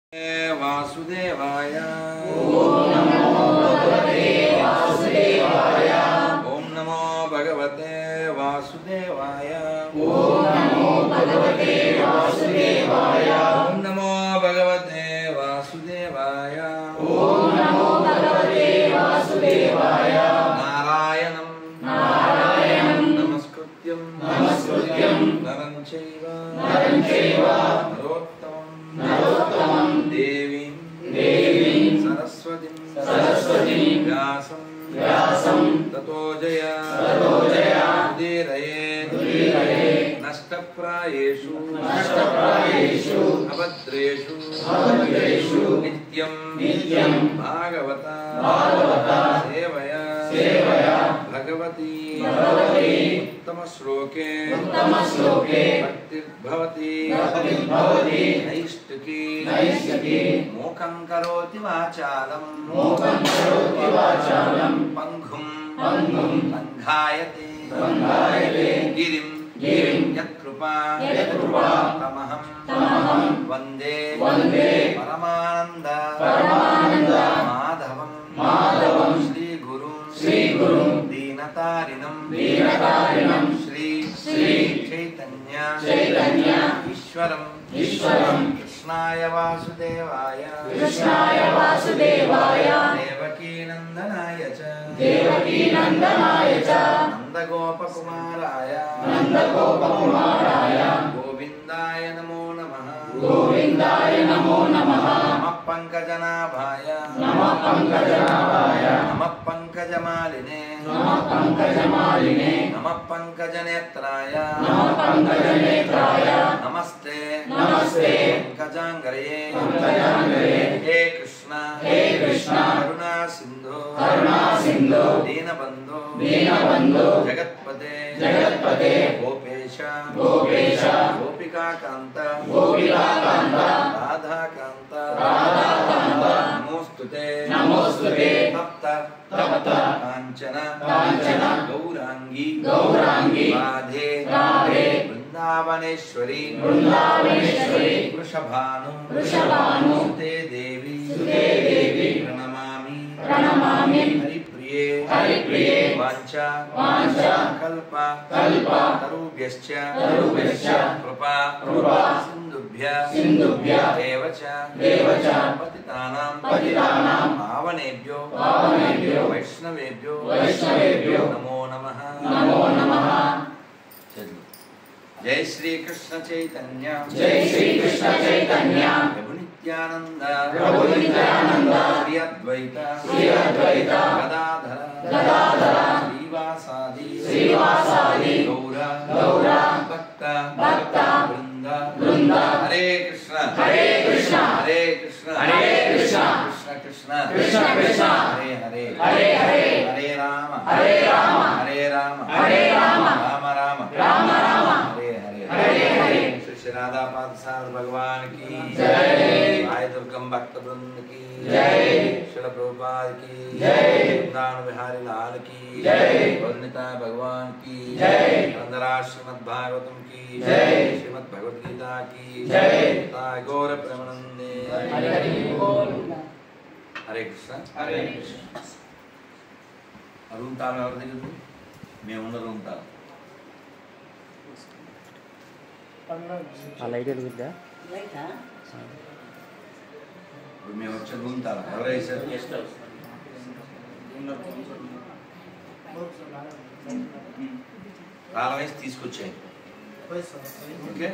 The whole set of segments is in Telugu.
వాసుదేవాయ ఓం నమో భగవతే వాసుదేవాయ ఓం నమో భగవతే వాసుదేవాయ నారాయణం నమస్కృత్యం నరం చైవ నరోత్తమం దేవీం సరస్వతిం వ్యాసం తతో జయ ఉదీరయేత్ నష్టప్రాయేషు అభద్రేషు నిత్యం భాగవత సేవయా భగవతి ఉత్తమ శ్లోకే భక్తిర్భవతి నైష్టికి మూకం కరోతి వాచాలం పంగుం లంఘాయతే గిరిం యత్కృపా తమహం వందే పరమానంద మాధవం శ్రీగురు దీనతారిణం శ్రీ చైతన్య ఈశ్వరం కృష్ణాయ వాసుదేవాయ కృష్ణాయ వాసుదేవాయ దేవకీనందనాయ చ దేవకీనందనాయ చ నందగోపకుమారాయ నందగోపకుమారాయ గోవిందాయ నమో నమః గోవిందాయ నమో నమః నమః పంకజనాభాయ నమః పంకజనాభాయ నమః పంకజమాలినే నమః పంకజమాలినే నమః పంకజనేత్రాయ నమః పంకజనేత్రాయ నమస్తే నమస్తే పంకజాంగరయే పంకజాంగరయే హే కృష్ణ హే కృష్ణ కరుణా సింధు కరుణా సింధు దీనబంధు దీనబంధు జగత్పతే జగత్పతే గోపేశ గోపేశ గోపికాకాంత గోపికాకాంత రాధాకాంత రాధాకాంత నమోస్తుతే నమోస్తుతే తప్త తప్త కాంచన కాంచన గౌరాంగి గౌరాంగి రాధే రాధే బృందావనేశ్వరి బృందావనేశ్వరి వృషభాను వృషభాను సుతే దేవి సుతే దేవి ప్రణమామి ప్రణమామి హరిప్రియే హరిప్రియే వాంఛ వాంఛ కల్ప కల్ప తరుభ్యశ్చ తరుభ్యశ్చ కృపా కృపా సింధుభ్య సింధుభ్య దేవ చ దేవ చ పతితానాం పతితానాం పావనేభ్యో పావనేభ్యో వైష్ణవేభ్యో వైష్ణవేభ్యో నమో నమః నమో నమః చదువు. జై శ్రీకృష్ణ చైతన్య జై శ్రీకృష్ణ చైతన్య ప్రభు నిత్యానంద ప్రభు నిత్యానంద శ్రీ అద్వైత శ్రీ అద్వైత గదాధర గదాధర శ్రీవాసాది శ్రీవాసాది గౌర గౌర భక్త భక్త బృంద బృంద హరే కృష్ణ హరే కృష్ణ హరే కృష్ణ హరే కృష్ణ కృష్ణ కృష్ణ కృష్ణ కృష్ణ హరే హరే హరే హరే హరే రామ హరే రామ హరే రామ హరే రామ రామ రామ రామ రామ హరే హరే హరే హరే శ్రీ శ్రీ రాధా పాదసార భగవాన్ की जय। आय दुर्गम भक्त वृंद की जय। शिल प्रभुपाद की जय। वृंदावन बिहारी लाल की जय। वंदिता भगवान की जय। वंदना श्रीमद भागवतम की जय। श्रीमद भगवत गीता की जय। ताय गौर प्रेमानंदे హరి హరి బోల్ హరే కృష్ణ హరే రూమ్ తాళం ఎవరి దగ్గర ఉంది? మేమున్న రూమ్ తాళం ఆ లైట్ వెలుగుద్దా ఇప్పుడు మేము వచ్చిన రూమ్ తాళం ఎవరు వేసారు తాళం వేసి తీసుకొచ్చాయి ఓకే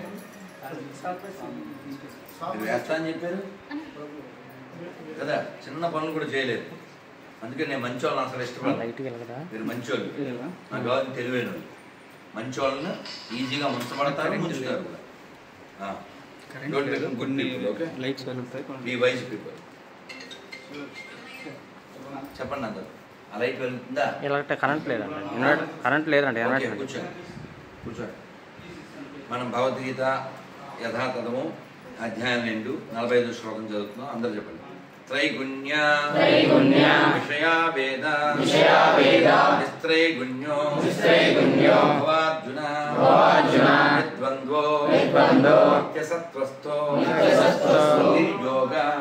మీరు వేస్తా అని చెప్పారు కదా చిన్న పనులు కూడా చేయలేదు అందుకే నేను మంచి వాళ్ళని అసలు ఇష్టపడను లైట్ వెలగదా మీరు మంచోళ్ళు నాకు కావాలి తెలివైన వాళ్ళు మంచి వాళ్ళని ఈజీగా ముంచబడతారు ముంచుతారు కూడా ఆ. Don't become good people, okay? Lights వెలుగుతాయి Be wise people. చెప్పండి అందరు ఆ లైట్ వెలుగుతుందా ఇలాంటి కరెంట్ లేదండి ఇన్వర్టర్ కరెంట్ లేదండి ఓకే ఇన్వర్టర్ కూర్చోండి కూర్చోండి మనం భగవద్గీత యథాతథము అధ్యాయం రెండు నలభై ఐదు శ్లోకం చదువుతున్నాం అందరు చెప్పండి త్రైగుణ్య త్రైగుణ్య విషయా వేద విషయా వేద నిస్త్రైగుణ్యో నిస్త్రైగుణ్యో భవార్జున భవార్జున నిర్ద్వంద్వో నిర్ద్వంద్వో నిత్యసత్వస్థో నిత్యసత్వస్థో నిర్యోగ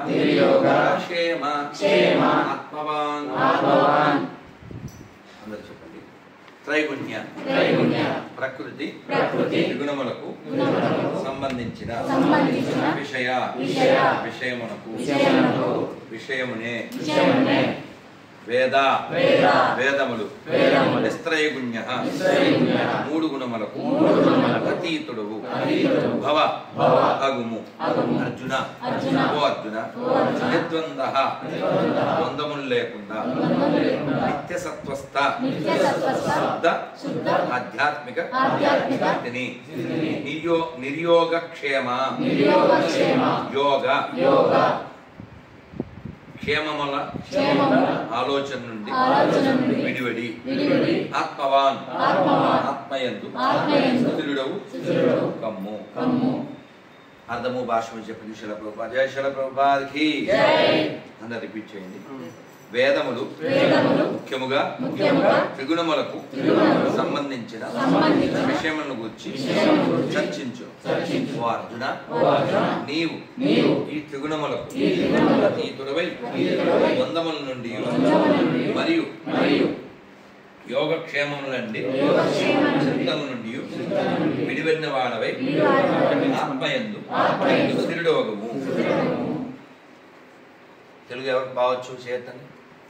క్షేమ క్షేమ ఆత్మవాన్ ఆత్మవాన్ అందరు చెప్పండి త్రైగుణ్య త్రైగుణ్య ప్రకృతి ప్రకృతి గుణములకు గుణములకు సంబంధించిన సంబంధించిన విషయ విషయ విషయమునకు విషయమునకు విషయమునే విషయమునే వేద వేద వేదములు వేదములు నిస్త్రయగుణ్య నిస్త్రయగుణ్య మూడు గుణములకు మూడు గుణములకు అతీతుడువు అతీతుడువు భవ భవ అగుము అగుము అర్జున అర్జున ఓ అర్జున ఓ అర్జున నిర్ద్వంద నిర్ద్వందః ద్వంద్వములు లేకుండా ద్వంద్వములు లేకుండా నిత్య సత్వస్థ నిత్య సత్వస్థ శుద్ధ శుద్ధ ఆధ్యాత్మిక ఆధ్యాత్మిక స్థితిని నిర్యో నిర్యోగక్షేమ నిర్యోగక్షేమ యోగ యోగ క్షేమముల క్షేమముల ఆలోచన నుండి ఆలోచన నుండి విడివడి విడివడి ఆత్మవాన్ ఆత్మవాన్ ఆత్మయందు ఆత్మయందు సుదృఢవు సుదృఢవు కమ్ము కమ్ము అర్థము భాషము చెప్పింది శిల ప్రభుపా జయ శిల ప్రభుపాదికి జై. అందరు రిపీట్ చేయండి వేదములు వేదములు ముఖ్యముగా ముఖ్యముగా త్రిగుణములకు త్రిగుణములకు సంబంధించిన సంబంధించిన విషయములను గురించి విషయములను గూర్చి చర్చించు చర్చించు. ఓ అర్జున ఓ అర్జున నీవు నీవు ఈ త్రిగుణములకు ఈ త్రిగుణములకు అతీతుడవై అతీతుడవై ద్వంద్వముల నుండి ద్వంద్వముల నుండి మరియు మరియు యోగక్షేమములండి యోగక్షేమముల నుండి చింతల నుండి చింతల నుండి విడివడిన వాడవై విడివాడవై ఆత్మయందు ఆత్మయందు స్థిరుడోగము సుదృఢము. తెలుగు ఎవరికి బావచ్చు చేతండి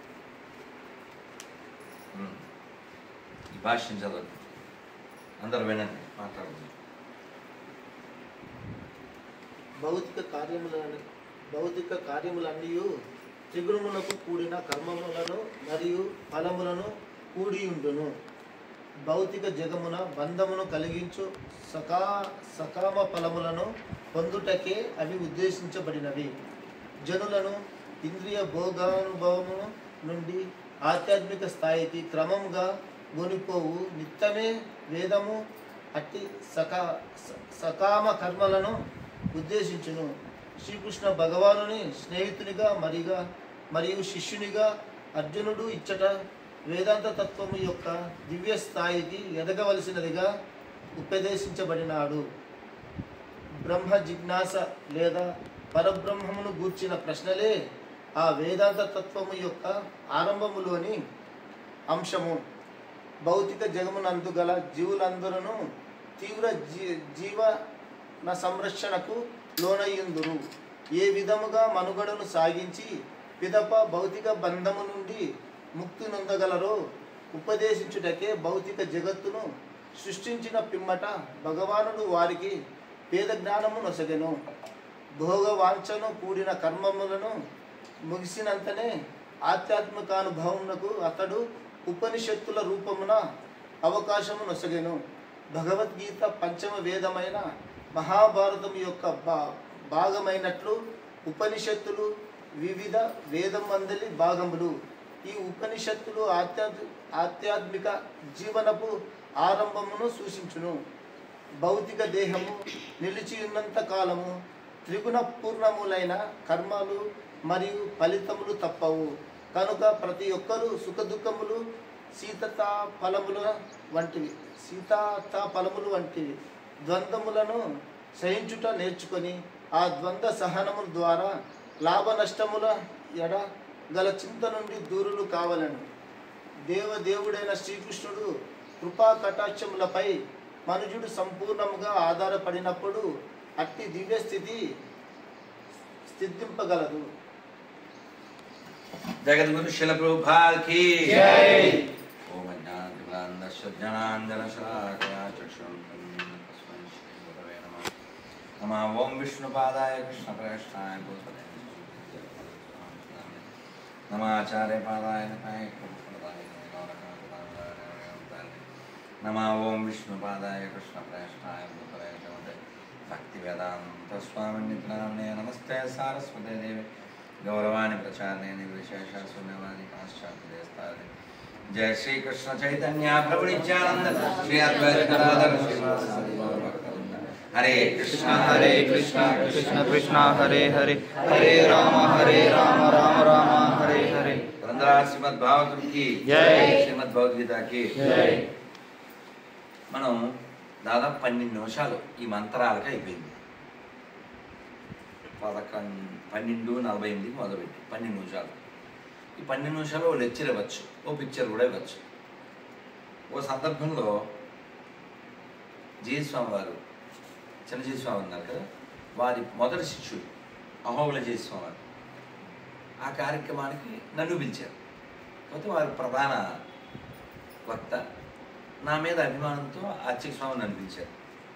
ఈ భాష్యం చదవండి అందరు వినండి మాట్లాడండి భౌతిక కార్యములని భౌతిక కార్యములన్నీ త్రిగుణములకు కూడిన కర్మములను మరియు ఫలములను కూడి ఉండును భౌతిక జగమున బంధమును కలిగించు సకా సకామ ఫలములను పొందుటకే అవి ఉద్దేశించబడినవి జనులను ఇంద్రియ భోగానుభవము నుండి ఆధ్యాత్మిక స్థాయికి క్రమంగా గొనిపోవు నిత్యమే వేదము అట్టి సకా స- సకామ కర్మలను ఉద్దేశించును శ్రీకృష్ణ భగవానుని స్నేహితునిగా మరిగా మరియు శిష్యునిగా అర్జునుడు ఇచ్చట వేదాంత తత్వము యొక్క దివ్య స్థాయికి ఎదగవలసినదిగా ఉపదేశించబడినాడు బ్రహ్మ జిజ్ఞాస లేదా పరబ్రహ్మమును గూర్చిన ప్రశ్నలే ఆ వేదాంత తత్వము యొక్క ఆరంభములోని అంశము భౌతిక జగమునందు గల జీవులందరూ తీవ్ర జీ జీవన సంరక్షణకు లోనయ్యుందురు ఏ విధముగా మనుగడను సాగించి పిదప భౌతిక బంధము నుండి ముక్తి నొందగలరో ఉపదేశించుటకే భౌతిక జగత్తును సృష్టించిన పిమ్మట భగవానుడు వారికి వేద జ్ఞానము నొసగెను భోగ వాంఛను కూడిన కర్మములను ముగిసినంతనే ఆధ్యాత్మికానుభవమునకు అతడు ఉపనిషత్తుల రూపమున అవకాశము నొసగెను భగవద్గీత పంచమ వేదమైన మహాభారతం యొక్క భా భాగమైనట్లు ఉపనిషత్తులు వివిధ వేదం మందలి భాగములు ఈ ఉపనిషత్తులు ఆధ్యాత్మి ఆధ్యాత్మిక జీవనపు ఆరంభమును సూచించును భౌతిక దేహము నిలిచి ఉన్నంత కాలము త్రిగుణ పూర్ణములైన కర్మలు మరియు ఫలితములు తప్పవు కనుక ప్రతి ఒక్కరూ సుఖదుఖములు సీతతా ఫలముల వంటివి సీతాతా ఫలములు వంటివి ద్వంద్వములను సహించుట నేర్చుకొని ఆ ద్వంద్వ సహనము ద్వారా లాభ నష్టముల ఎడ గల చింత నుండి దూరులు కావాలను దేవదేవుడైన శ్రీకృష్ణుడు కృపా కటాక్షములపై మనుజుడు సంపూర్ణముగా ఆధారపడినప్పుడు అట్టి దివ్య స్థితి స్థితింపగలదు జగద్గురు శిల ప్రభుపాదికి జై. ఓం అజ్ఞానతిమిరాంధస్య జ్ఞానాంజనశలాకయా చక్షురున్మిలితం తస్మై శ్రీగురవే నమః. నమః ఓం విష్ణుపాదాయ కృష్ణప్రేష్ఠాయ భూతలే నమాచార్య పాదాయ నమాయ కృష్ణపాదాయ నమ ఓం విష్ణుపాదాయ కృష్ణప్రేష్ఠాయ భూతలే భక్తి వేదాంత స్వామి నిత్యాన్నే నమస్తే సారస్వతే దేవి గౌరవాన్ని ప్రచారणे నిర్విశేష శూన్యవాది పాశ్చాత్యదేస్తాది జయ శ్రీ కృష్ణ చైతన్య ప్రభు నిత్యానంద శ్రీ అద్వైత గదాధర శ్రీవాసాది గౌరభక్తవృంద. హరే కృష్ణ హరే కృష్ణ కృష్ణ కృష్ణ హరే హరే హరే రామ హరే రామ రామ రామ హరే హరే గ్రంథరా శ్రీమద్ భాగవతం కి జై. శ్రీమద్ భగవద్గీతకి జై. మనం దాదాపు పన్నెండు నిమిషాలు ఈ మంత్రాలకి అయిపోయింది పదకొండు పన్నెండు నలభై ఎనిమిదికి మొదలుపెట్టి పన్నెండు నిమిషాలు ఈ పన్నెండు నిమిషాలు ఓ లెక్చర్ ఇవ్వచ్చు ఓ పిక్చర్ కూడా ఇవ్వచ్చు ఓ సందర్భంలో జయస్వామి వారు చిన్నజయస్వామి ఉన్నారు కదా వారి మొదటి శిష్యుడు అహోబల జయస్వామి వారు ఆ కార్యక్రమానికి నన్ను పిలిచారు కాకపోతే వారు ప్రధాన వక్త నా మీద అభిమానంతో అర్చక స్వామి నన్ను పిలిచారు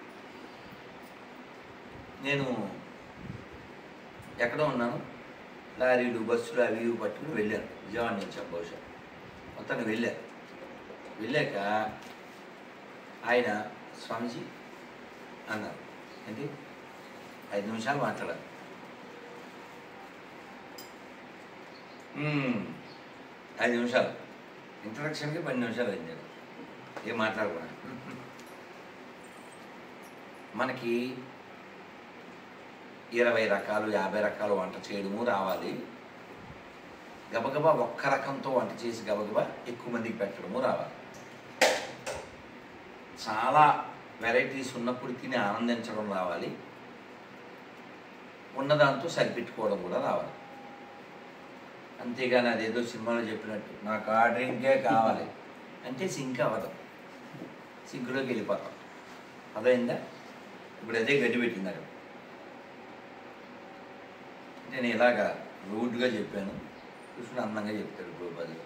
నేను ఎక్కడో ఉన్నాను లారీలు బస్సులు అవి ఇవి పట్టుకుని వెళ్ళాను విజయవాడ నుంచి బహుశా మొత్తాన్ని వెళ్ళాను వెళ్ళాక ఆయన స్వామీజీ అన్నారు ఏంటి ఐదు నిమిషాలు మాట్లాడాలి "మ్మ్, ఐదు నిమిషాలు ఇంట్రడక్షన్కి పది నిమిషాలు అయింది నేను. ఏం మాట్లాడకుండా మనకి ఇరవై రకాలు యాభై రకాలు వంట చేయడము రావాలి గబగబా ఒక్క రకంతో వంట చేసి గబగబా ఎక్కువ మందికి పెట్టడము రావాలి చాలా వెరైటీస్ ఉన్నప్పుడు తిని ఆనందించడం రావాలి ఉన్నదాంతో సరిపెట్టుకోవడం కూడా రావాలి అంతేగాని అదేదో సినిమాలో చెప్పినట్టు నాకు ఆ డ్రింకే కావాలి అంటే సింక్ అవ్వదు సింక్లోకి వెళ్ళిపోతాం అదైందా ఇప్పుడు అదే గడ్డి పెట్టింది అక్కడ నేను ఇలాగా రూడ్గా చెప్పాను కృష్ణుడు అందంగా చెప్తాడు గోపాలు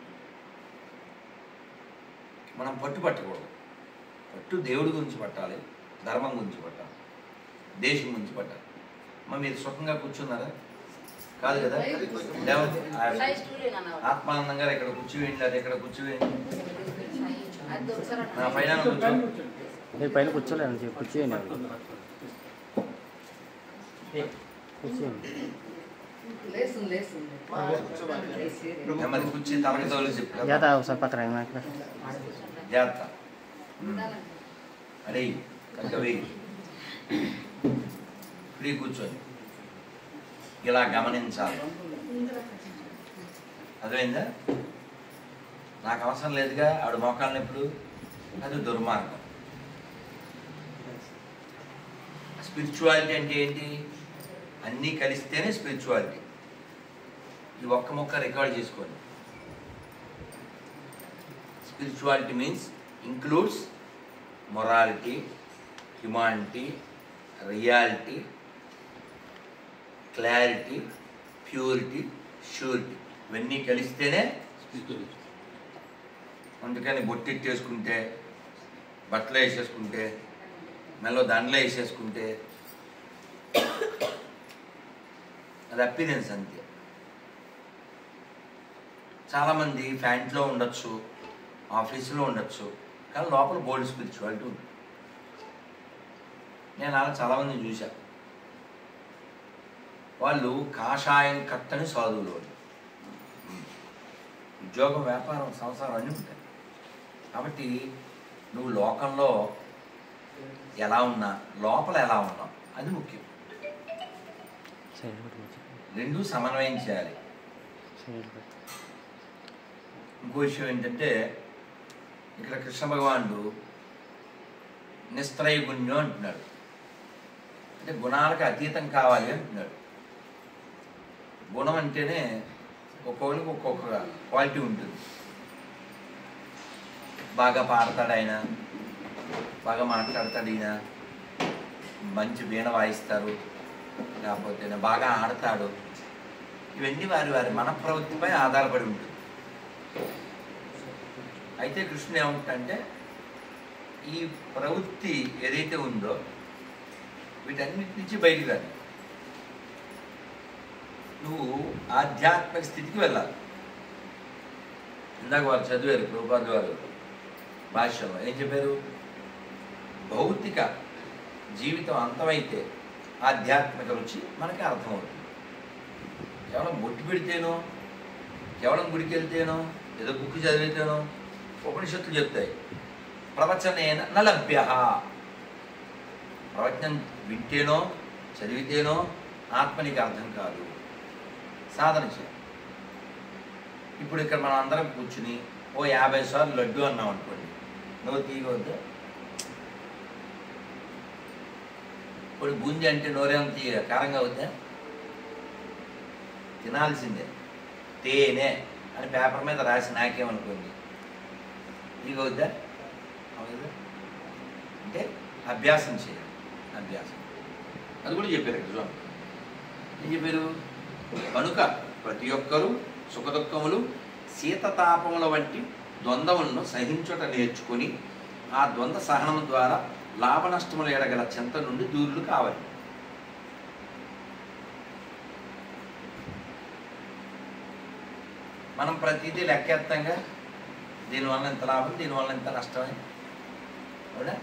మనం పట్టు పట్టకూడదు పట్టు దేవుడి గురించి పట్టాలి ధర్మం గురించి పట్టాలి దేశం గురించి పట్టాలి మరి మీరు సుఖంగా కూర్చున్నారా కాదు కదా దేవ- ఆ- ఆత్మానందం గారు ఇక్కడ కూర్చోవేయండి అది ఇక్కడ కూర్చోవేయండి నా పైన కూర్చో నేను పైన కూర్చోలేను చెప్పి కూర్చోండి కూర్చోండి లేస్తుంది లేస్తుంది నెమ్మది కూర్చి తలకి తోలు చెప్పు జాత ఒకసారి పక్కన రండి నాకు. జాగ్రత్త అడే కవి ఫ్రీ కూర్చొని ఇలా గమనించాలి అర్థమైందా నాకు అవసరం లేదుగా ఆవిడ మోకాళ్ళ నొప్పులు అది దుర్మార్గం స్పిరిచువాలిటీ అంటే ఏంటి అన్నీ కలిస్తేనే స్పిరిచువాలిటీ ఈ ఒక్క మొక్క రికార్డ్ చేసుకోండి spirituality means includes morality humanity reality clarity purity surety ఇవన్నీ కలిస్తేనే అందుకని బొట్టెట్టేసుకుంటే బట్టలు వేసేసుకుంటే మెల్ల దండలు వేసేసుకుంటే అది అపీరెన్స్ అంతే చాలామంది ఫ్యాంట్లో ఉండొచ్చు ఆఫీసులో ఉండొచ్చు కానీ లోపల బోల్డ్ స్పిరిచువాలిటీ ఉంది నేను అలా చాలామందిని చూశా వాళ్ళు కాషాయం కట్టని సాధువులు వాళ్ళు. ఉద్యోగం వ్యాపారం సంసారం అన్నీ ఉంటాయి కాబట్టి నువ్వు లోకంలో ఎలా ఉన్నా లోపల ఎలా ఉన్నావు అది ముఖ్యం సైడ్ పెట్టి కూర్చో. రెండు సమన్వయం చేయాలి సైడ్ పెట్టి. ఇంకో విషయం ఏంటంటే ఇక్కడ కృష్ణ భగవానుడు నిస్త్రైగుణ్యం అంటున్నాడు అంటే గుణాలకు అతీతం కావాలి అంటున్నాడు గుణం అంటేనే ఒక్కొక్కరికి ఒక్కొక్క క్వాలిటీ ఉంటుంది బాగా పాడతాడు ఆయన బాగా మాట్లాడతాడు ఈయన మంచి వీణ వాయిస్తారు లేకపోతే బాగా ఆడతాడు ఇవన్నీ వారి వారి మన ప్రవృత్తిపై ఆధారపడి ఉంటుంది అయితే కృష్ణుడు ఏమంటాడంటే ఈ ప్రవృత్తి ఏదైతే ఉందో వీటన్నిటి నుంచి బయటికి రాదు నువ్వు ఆధ్యాత్మిక స్థితికి వెళ్ళాలి ఇందాక వారు చదివారు ప్రభుపాద వారు భాష్యంలో ఏం చెప్పారు భౌతిక జీవితం అంతమైతే ఆధ్యాత్మిక రుచి మనకి అర్థమవుతుంది కేవలం బొట్టు పెడితేనో కేవలం గుడికి వెళ్తేనో ఏదో బుక్ చదివితేనో ఉపనిషత్తులు చెప్తాయి ప్రవచనేన నలభ్య ప్రవచనం వింటేనో చదివితేనో ఆత్మ నీకు అర్థం కాదు సాధన చేయాలి ఇప్పుడు ఇక్కడ మనం అందరం కూర్చుని ఓ యాభై సార్లు లడ్డు అన్నాం అనుకోండి నువ్వు తీయవద్దు ఇప్పుడు బూందీ అంటే నోరేం తీయ కారంగా అవుద్దా తినాల్సిందే తేనె అని పేపర్ మీద రాసి నాకేమనుకోండి ఇది అవుద్దా అవుదా అంటే అభ్యాసం చేయాలి అభ్యాసం అది కూడా చెప్పారు ఇక్కడ చూడండి ఏం చెప్పారు కనుక ప్రతి ఒక్కరూ సుఖదుఖములు శీతతాపముల వంటి ద్వంద్వములను సహించుట నేర్చుకొని ఆ ద్వంద్వ సహనం ద్వారా లాభ నష్టముల ఎడగల చింత నుండి దూరులు కావాలి మనం ప్రతిదీ లెక్కేత్తంగా దీనివల్ల ఇంత లాభం దీనివల్ల ఇంత నష్టమని అవునా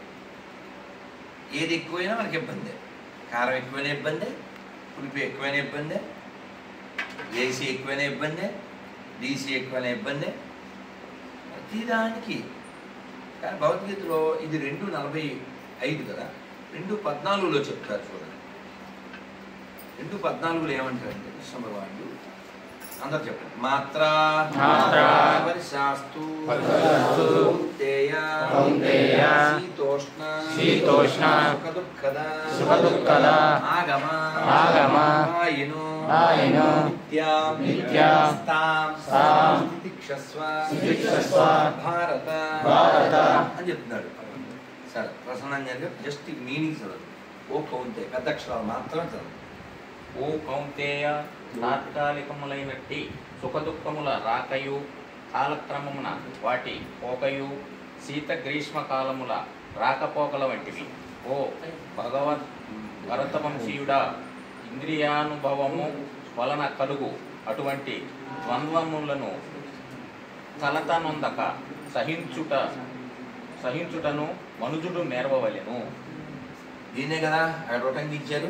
ఏది ఎక్కువైనా మనకి ఇబ్బంది కారం ఎక్కువైనా ఇబ్బంది పులుపు ఎక్కువైనా ఇబ్బంది ఏసీ ఎక్కువైనా ఇబ్బంది డీసీ ఎక్కువైనా ఇబ్బంది ప్రతిదానికి కానీ భగవద్గీతలో ఇది రెండు నలభై ఐదు కదా రెండు పద్నాలుగులో చెప్తారు చూడండి రెండు పద్నాలుగులో ఏమంటారంటే కృష్ణ భగవానుడు అందరు చెప్పండి మాత్రా మాత్రా పరిశాస్తు పరిశాస్తు కౌంతేయ కౌంతేయ శీతోష్ణ శీతోష్ణ సుఖదుఃఖద సుఖదుఃఖద ఆగమ ఆగమ ఆయను ఆయను నిత్యాం నిత్యాం స్తాం స్తాం తితిక్షస్వ తితిక్షస్వ భారత భారత అని చెప్తున్నాడు సరే ప్రసన్నంగా జస్ట్ మీనింగ్ చదవదు ఓ కౌంతే పెద్ద అక్షరాలు మాత్రమే చదవదు ఓ కౌంతేయ తాత్కాలికములైనట్టి సుఖదుఖముల రాకయు కాలక్రమమున వాటి పోకయు శీత గ్రీష్మ కాలముల రాకపోకల వంటివి ఓ భగవద్ భరతవంశీయుడా ఇంద్రియానుభవము వలన కలుగు అటువంటి ద్వంద్వములను కలతనొందక సహించుట సహించుటను మనుజుడు నేర్వవలెను దీన్నే కదా అక్కడ రొటంగి ఇచ్చారు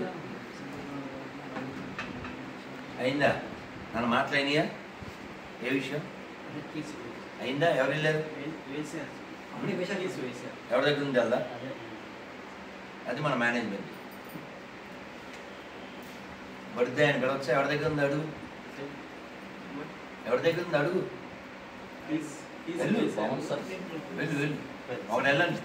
అయిందా నన్ను మాట్లాడినయా ఏ విషయం అయిందా ఎవరు వెళ్ళారు ఎవరి దగ్గర ఉంది వెళ్దా అది మన మేనేజ్మెంట్ పడితే ఆయన పిలవచ్చా ఎవరి దగ్గర ఉంది అడుగు ఎవరి దగ్గర ఉంది అడుగు వెళ్ళు వెళ్ళు వెళ్ళు అవును వెళ్ళండి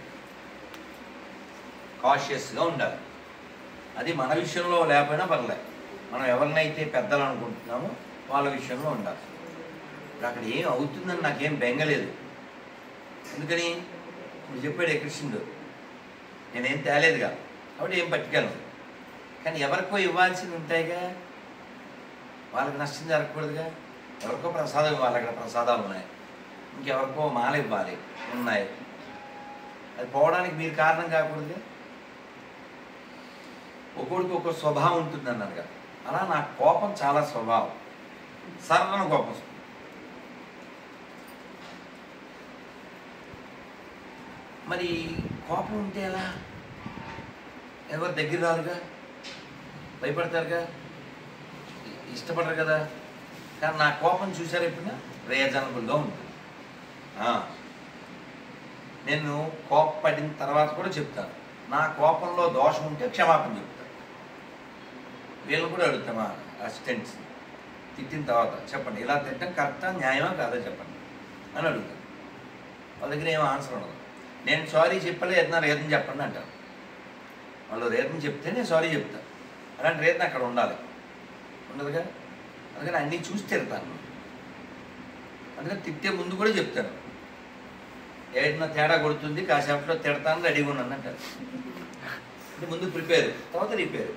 కాషియస్గా ఉండాలి అది మన విషయంలో లేకపోయినా పర్లేదు మనం ఎవరినైతే పెద్దలు అనుకుంటున్నామో వాళ్ళ విషయంలో ఉండాలి ఇప్పుడు అక్కడ ఏం అవుతుందని నాకేం బెంగలేదు ఎందుకని ఇప్పుడు చెప్పాడు కృష్ణుడు నేనేం తేలేదుగా కాబట్టి ఏం పట్టుకెళ్ళను కానీ ఎవరికో ఇవ్వాల్సింది ఉంటాయిగా వాళ్ళకి నష్టం జరగకూడదుగా ఎవరికో ప్రసాదం ఇవ్వాలి అక్కడ ప్రసాదాలు ఉన్నాయి ఇంకెవరికో మాల ఇవ్వాలి ఉన్నాయి అది పోవడానికి మీరు కారణం కాకూడదుగా ఒక్కొక్కడికి ఒక్కొక్క స్వభావం ఉంటుంది అన్నారుగా అలా నా కోపం చాలా స్వభావం సరళన కోపం వస్తుంది మరి కోపం ఉంటే ఎలా ఎవరు దగ్గర రారుగా భయపడతారుగా ఇ- ఇష్టపడరు కదా కానీ నా కోపం చూసారు ఎప్పుడైనా రీజనబుల్గా ఉంటుంది ఆ. నేను కోపపడిన తర్వాత కూడా చెప్తాను నా కోపంలో దోషం ఉంటే క్షమాపణ చెప్తాను వీళ్ళని కూడా అడుగుతామా అసిస్టెంట్స్ తిట్టిన తర్వాత చెప్పండి ఇలా తిట్టడం కరెక్టా న్యాయమా కాదా చెప్పండి అని అడుగుతాను వాళ్ళ దగ్గర ఏం ఆన్సర్ ఉండదు నేను సారీ చెప్పలే ఏదైనా రీజన్ చెప్పండి అంటాను వాళ్ళు రీజన్ చెప్తే నేను సారీ చెప్తాను అలాంటి రీజన్ అక్కడ ఉండాలి ఉండదుగా అందుకని అన్నీ చూసి తిడతాను అందుకని తిట్టే ముందు కూడా చెప్తాను ఏదైనా తేడా కొడుతుంది కాసేపట్లో తిడతాను రెడీగా ఉన్నాను అంటారు అంటే ముందు ప్రిపేర్ తర్వాత రిపేర్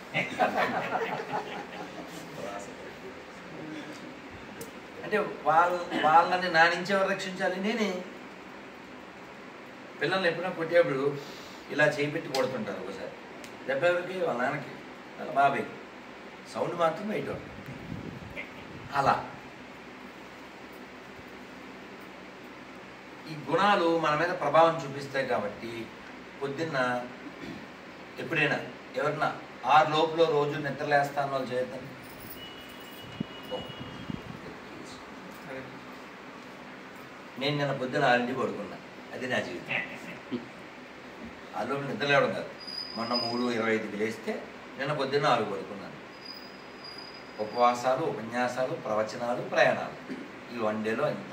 అంటే వాళ్ళ వాళ్ళని నా నుంచి ఎవరు రక్షించాలి నేనే పిల్లల్ని ఎప్పుడైనా కొట్టేప్పుడు ఇలా చేపెట్టి కొడుతుంటారు ఒకసారి దెబ్బ ఎవరికి వాళ్ళ నాన్నకి వాళ్ళ బాబాయ్ సౌండ్ మాత్రం బయట ఉంటుంది. అలా ఈ గుణాలు మన మీద ప్రభావం చూపిస్తాయి కాబట్టి పొద్దున్న ఎప్పుడైనా ఎవరన్నా ఆరు లోపల రోజు నిద్రలేస్తాను వాళ్ళు చేద్దాం నేను నిన్న పొద్దున ఆరింటి పడుకున్నా అది నా జీవితం ఆ లోపల నిద్ర లేవడం కాదు మొన్న మూడు ఇరవై ఐదుకి లేస్తే నిన్న పొద్దున్న ఆరు పడుకున్నాను ఉపవాసాలు ఉపన్యాసాలు ప్రవచనాలు ప్రయాణాలు ఈ వన్ డేలో ఎంత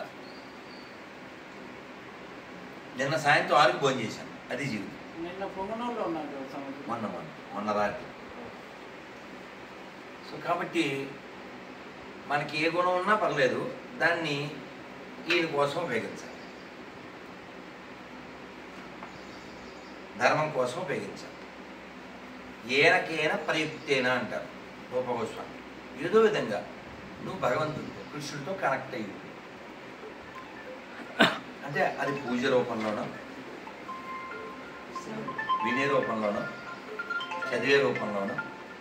నిన్న సాయంత్రం ఆరుకి భోజనం చేశాను అది జీవితం నిన్న పొంగనూరులో ఉన్నాడు సంవత్సరం. మొన్న మొన్న మొన్న రాత్రి సో కాబట్టి మనకి ఏ గుణం ఉన్నా పర్లేదు దాన్ని ఈయన కోసం ఉపయోగించాలి ధర్మం కోసం ఉపయోగించాలి ఏనకేన ప్రయుక్తేన అంటారు రూపగోస్వామి ఏదో విధంగా నువ్వు భగవంతుడితో కృష్ణుడితో కనెక్ట్ అయ్యి ఉండు. అంటే అది పూజ రూపంలోనో వినే రూపంలోనో చదివే రూపంలోనో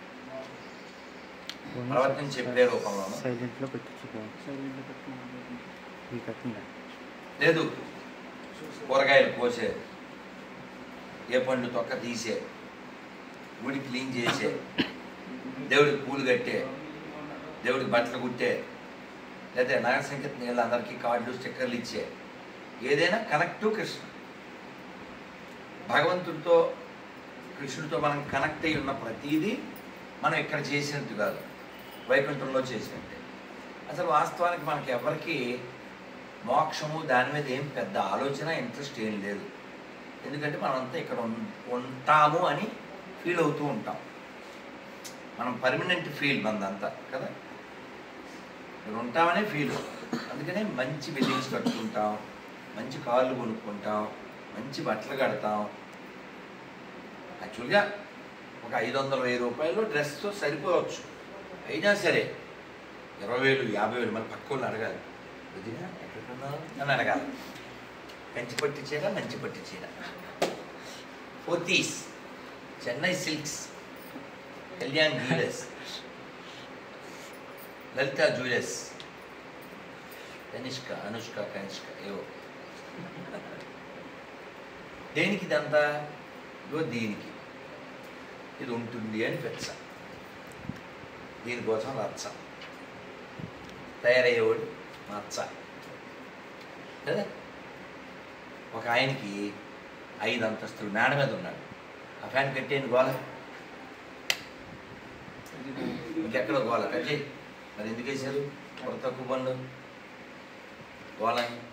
ప్రవర్తన చెప్పే రూపంలోనో సైలెంట్లో పెట్టించుకో ఈ కట్టిందా లేదు కూరగాయలు కోసే ఏ పండు తొక్క తీసే గుడి క్లీన్ చేసే దేవుడికి పూలు కట్టే దేవుడికి బట్టలు కుట్టే లేదా నగర సంకీర్తన వీళ్ళందరికీ కార్డులు స్టిక్కర్లు ఇచ్చే ఏదైనా కనెక్ట్ టు కృష్ణ భగవంతుడితో కృష్ణుడితో మనం కనెక్ట్ అయి ఉన్న ప్రతిదీ మనం ఇక్కడ చేసినట్టు కాదు వైకుంఠంలో చేసినట్టే అసలు వాస్తవానికి మనకి ఎవరికి మోక్షము దాని మీద ఏం పెద్ద ఆలోచన ఇంట్రెస్ట్ ఏం లేదు ఎందుకంటే మనమంతా ఇక్కడ ఉన్- ఉంటాము అని ఫీల్ అవుతూ ఉంటాం మనం పర్మనెంట్ ఫీల్ మనదంతా కదా ఇక్కడ ఉంటామనే ఫీల్ అందుకనే మంచి బిల్డింగ్స్ కట్టుకుంటాం మంచి కార్లు కొనుక్కుంటాం మంచి బట్టలు కడతాం యాక్చువల్గా ఒక ఐదు వందల వెయ్యి రూపాయలు డ్రెస్తో సరిపోవచ్చు అయినా సరే ఇరవై వేలు యాభై వేలు మళ్ళీ పక్క వాళ్ళు అడగాలి వదినా ఎక్కడున్నావు అని అడగాలి కంచి పట్టి చీర మంచి పట్టి చీర Pothys Chennai silks Kalyan jewellers Lalitha jewellers Kanishka Anushka Kanishka ఏవో దేనికి ఇదంతా ఇగో దీనికి ఇది ఉంటుంది అని పెచ్చ దీనికోసం రచ్చ తయారయ్యేవాడు మచ్చ కదా ఒక ఆయనకి ఐదు అంతస్తులు మేడ మీద ఉన్నాడు ఆ ఫ్యాన్ కట్టేయండి గోల ఇంకెక్కడో గోల కట్టేయి మరి ఎందుకు వేశారు కొత్త తక్కువ పనులు గోలని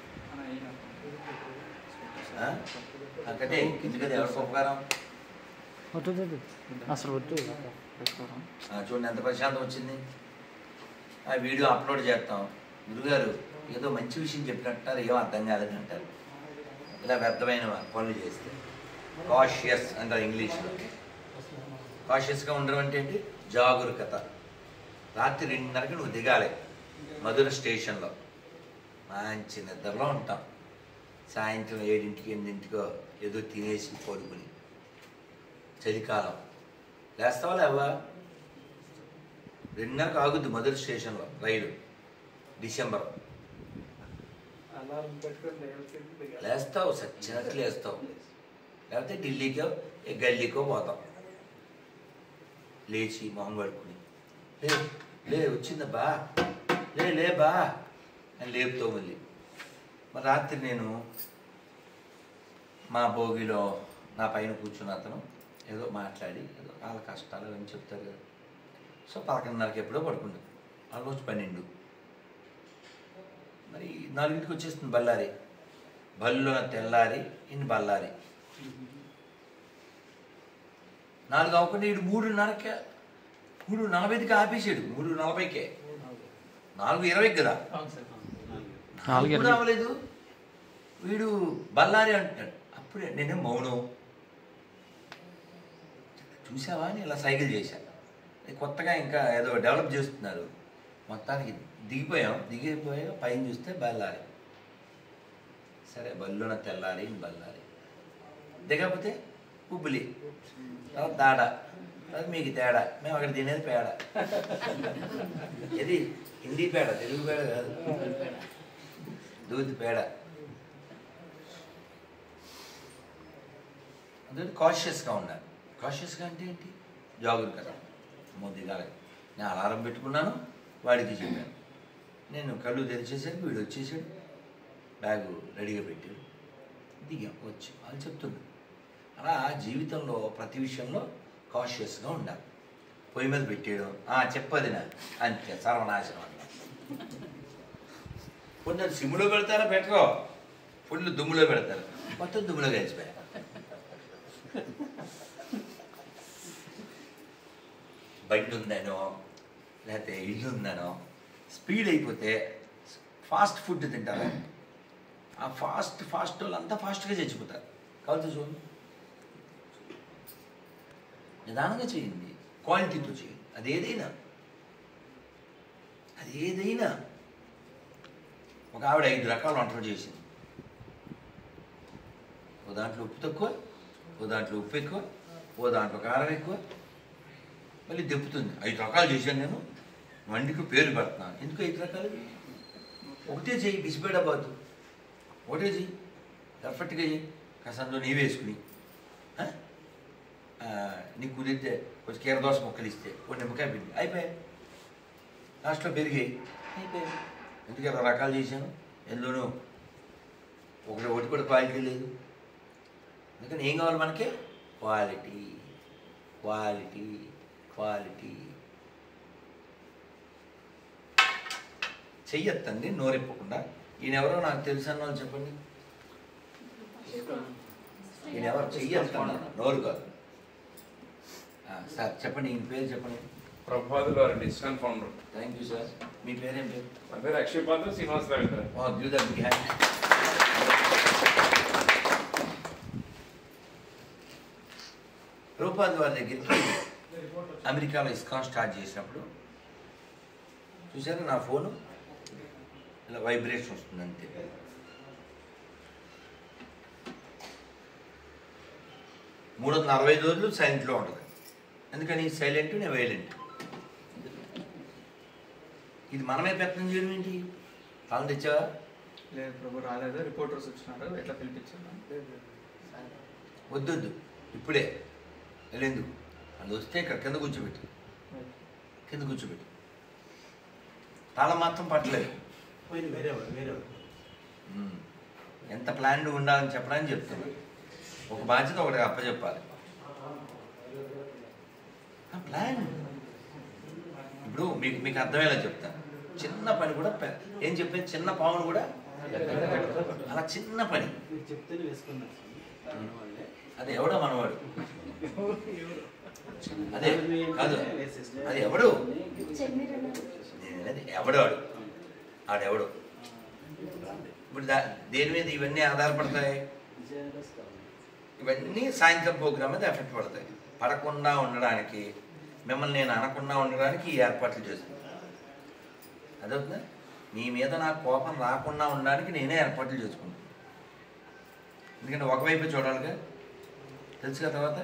ఆ? ఆ కట్టే ఎందుకది ఎవరికి ఉపకారం వద్దు వద్దు. అసలు వద్దు పెట్టుకోవడం ఆ, చూడండి ఎంత ప్రశాంతం వచ్చింది ఆ వీడియో అప్లోడ్ చేస్తాం గురుగారు ఏదో మంచి విషయం చెప్పినట్టారు ఏం అర్థం కాదని అంటారు ఇలా వ్యర్థమైన పనులు చేస్తే కాషియస్ అంటారు ఇంగ్లీష్లో కాషియస్గా ఉండడం అంటే ఏంటి జాగరూకత రాత్రి రెండున్నరకి నువ్వు దిగాలి మధుర స్టేషన్లో మంచి నిద్రలో ఉంటాం సాయంత్రం ఏడింటికి ఎనిమిదింటికో ఏదో తినేసి పడుకుని చలికాలం లేస్తావా లేవా రెండున్నరకు ఆగుద్ది మధుర స్టేషన్లో రైలు డిసెంబర్ లేస్తావు సచ్చినట్లు లేస్తావు లేకపోతే ఢిల్లీకో ఏ గల్లీకో పోతాం లేచి మొహం కడుక్కుని లే లే వచ్చిందా బా లే లే బా అని లేపుతావు మళ్ళీ మరి రాత్రి నేను మా భోగిలో నా పైన కూర్చున్న అతను ఏదో మాట్లాడి ఏదో వాళ్ళ కష్టాలు అని చెప్తారు కదా సో పదకొండున్నరకి ఎప్పుడో పడుకుంది ఆల్మోస్ట్ పన్నెండు మరి నాలుగింటికి వచ్చేస్తుంది బళ్ళారి బల్లున తెల్లారి ఇన్ని బళ్ళారి నాలుగు అవ్వకుండా వీడు మూడున్నరకే మూడు నలభైకి ఆపేసాడు మూడు నలభైకే నాలుగు ఇరవైకి కదా నాలుగు కూడా ఇరవై. అవ్వలేదు వీడు బల్లారి అంటున్నాడు అప్పుడే నేనే మౌనం చూసావా అని ఇలా సైకిల్ చేశా ఇది కొత్తగా ఇంకా ఏదో డెవలప్ చేస్తున్నారు మొత్తానికి దిగిపోయాం దిగిపోయా పైన చూస్తే బల్లారి సరే బల్లున తెల్లారి బల్లారి దిగకపోతే ఉబ్బులి తర్వాత దాడ తర్వాత మీకు తేడా మేము అక్కడ తినేది పేడ ఇది హిందీ పేడ తెలుగు పేడ కాదు దూది పేడ అందుకని కాషియస్గా ఉండాలి కాషియస్గా అంటే ఏంటి జాగ్రత్త మొద్దిగాలి నేను అలారం పెట్టుకున్నాను వాడికి చెప్పాను నేను కళ్ళు తెరిచేసాను వీడు వచ్చేసాడు బ్యాగు రెడీగా పెట్టాడు దిగాం వచ్చి వాళ్ళు చెప్తున్నారు అలా జీవితంలో ప్రతి విషయంలో కాషియస్గా ఉండాలి పొయ్యి మీద పెట్టేయడం "ఆ, చెప్పది నా అంతే సర్వనాశనం అన్న కొందరు సిమ్లో పెడతారా పెట్టరో ఫుల్ దుమ్ములో పెడతారు మొత్తం దుమ్ములో కలిసిపోయా బండి ఉందనో లేకపోతే ఇల్లు ఉందనో స్పీడ్ అయిపోతే ఫాస్ట్ ఫుడ్ తింటారా ఆ ఫాస్ట్ ఫాస్ట్ వాళ్ళంతా ఫాస్ట్గా చచ్చిపోతారు కావాలి చూడండి నిదానంగా చేయండి క్వాలిటీతో చేయండి అది ఏదైనా అది ఏదైనా ఒక ఆవిడ ఐదు రకాల వంటలు చేసింది ఓ దాంట్లో ఉప్పు తక్కువ ఓ దాంట్లో ఉప్పు ఎక్కువ ఓ దాంట్లో కారం ఎక్కువ మళ్ళీ దెప్పుతుంది ఐదు రకాలు చేశాను నేను వండికి పేరు పెడుతున్నాను ఎందుకు ఐదు రకాలు ఒకటే చెయ్యి బిసిపేడబాదు ఒకటే చెయ్యి పర్ఫెక్ట్గా చెయ్యి కాసంలో నీ వేసుకుని ఆ? ఆ, నీకు కుదిరితే కొంచెం కీర దోశ ముక్కలు ఇస్తే ఒక నిమ్మకాయ పిండి అయిపోయాయి లాస్ట్లో పెరిగాయి అయిపోయాయి ఎందుకు ఇరవై రకాలు చేశాను ఎందులోనూ ఒకటి ఒకటి కూడా క్వాలిటీ లేదు అందుకని ఏం కావాలి మనకి క్వాలిటీ క్వాలిటీ క్వాలిటీ చెయ్యొద్దండి నోరెప్పకుండా ఈయన ఎవరో నాకు తెలుసు అన్న వాళ్ళు చెప్పండి ఈయన ఎవరు చెయ్యొద్దన్నారు నోరు కాదు ఆ, సార్ చెప్పండి ఈయన పేరు చెప్పండి ప్రభుపాదులు వారండి ISKCON founder thank you sir మీ పేరేం పేరు నా పేరు అక్షయ్ పాత్ర Srinivas Ravindra Oh, give them big hand. రూపాది వారి దగ్గరికి అమెరికాలో ఇస్కాన్ స్టార్ట్ చేసినప్పుడు చూసారా నా ఫోను ఇలా వైబ్రేషన్ వస్తుంది అంతే మూడు వందల అరవై ఐదు రోజులు సైలెంట్లో ఉంటుంది ఎందుకని సైలెంట్ నేను వైలెంట్ ఇది మనమే ప్రయత్నం చేయడం ఏంటి తాను తెచ్చావా లేదు ప్రభు రాలేదు రిపోర్టర్స్ వచ్చినారు ఎట్లా పిలిపించాను వద్దొద్దు ఇప్పుడే వెళ్ళేందుకు వాళ్ళు వస్తే ఇక్కడ కింద కూర్చోబెట్టు కింద కూర్చోబెట్టు తాళం మాత్రం పట్టలేదు ఉమ్. ఎంత ప్లాన్డ్ ఉండాలని చెప్పడానికి చెప్తున్నా ఒక బాధ్యత ఒకటి అప్పచెప్పాలి ఆ ప్లాన్ ఇప్పుడు మీకు మీకు అర్థమయ్యేలా చెప్తాను చిన్న పని కూడా పె- ఏం చెప్పేది చిన్న పావును కూడా అలా చిన్న పని చెప్తేనే వేసుకున్నాను అది ఎవడో మనవాడు అదే కాదు అది ఎవడు అది ఎవడు వాడు ఆడెవడు ఇప్పుడు దా దేని మీద ఇవన్నీ ఆధారపడతాయి ఇవన్నీ సాయంత్రం ప్రోగ్రామ్ మీద ఎఫెక్ట్ పడతాయి పడకుండా ఉండడానికి మిమ్మల్ని నేను అనకుండా ఉండడానికి ఈ ఏర్పాట్లు చేశాను అదవుతుందా మీ మీద నాకు కోపం రాకుండా ఉండడానికి నేనే ఏర్పాట్లు చేసుకుంటాను ఎందుకంటే ఒకవైపు చూడాలిగా తెలుసు కదా తర్వాత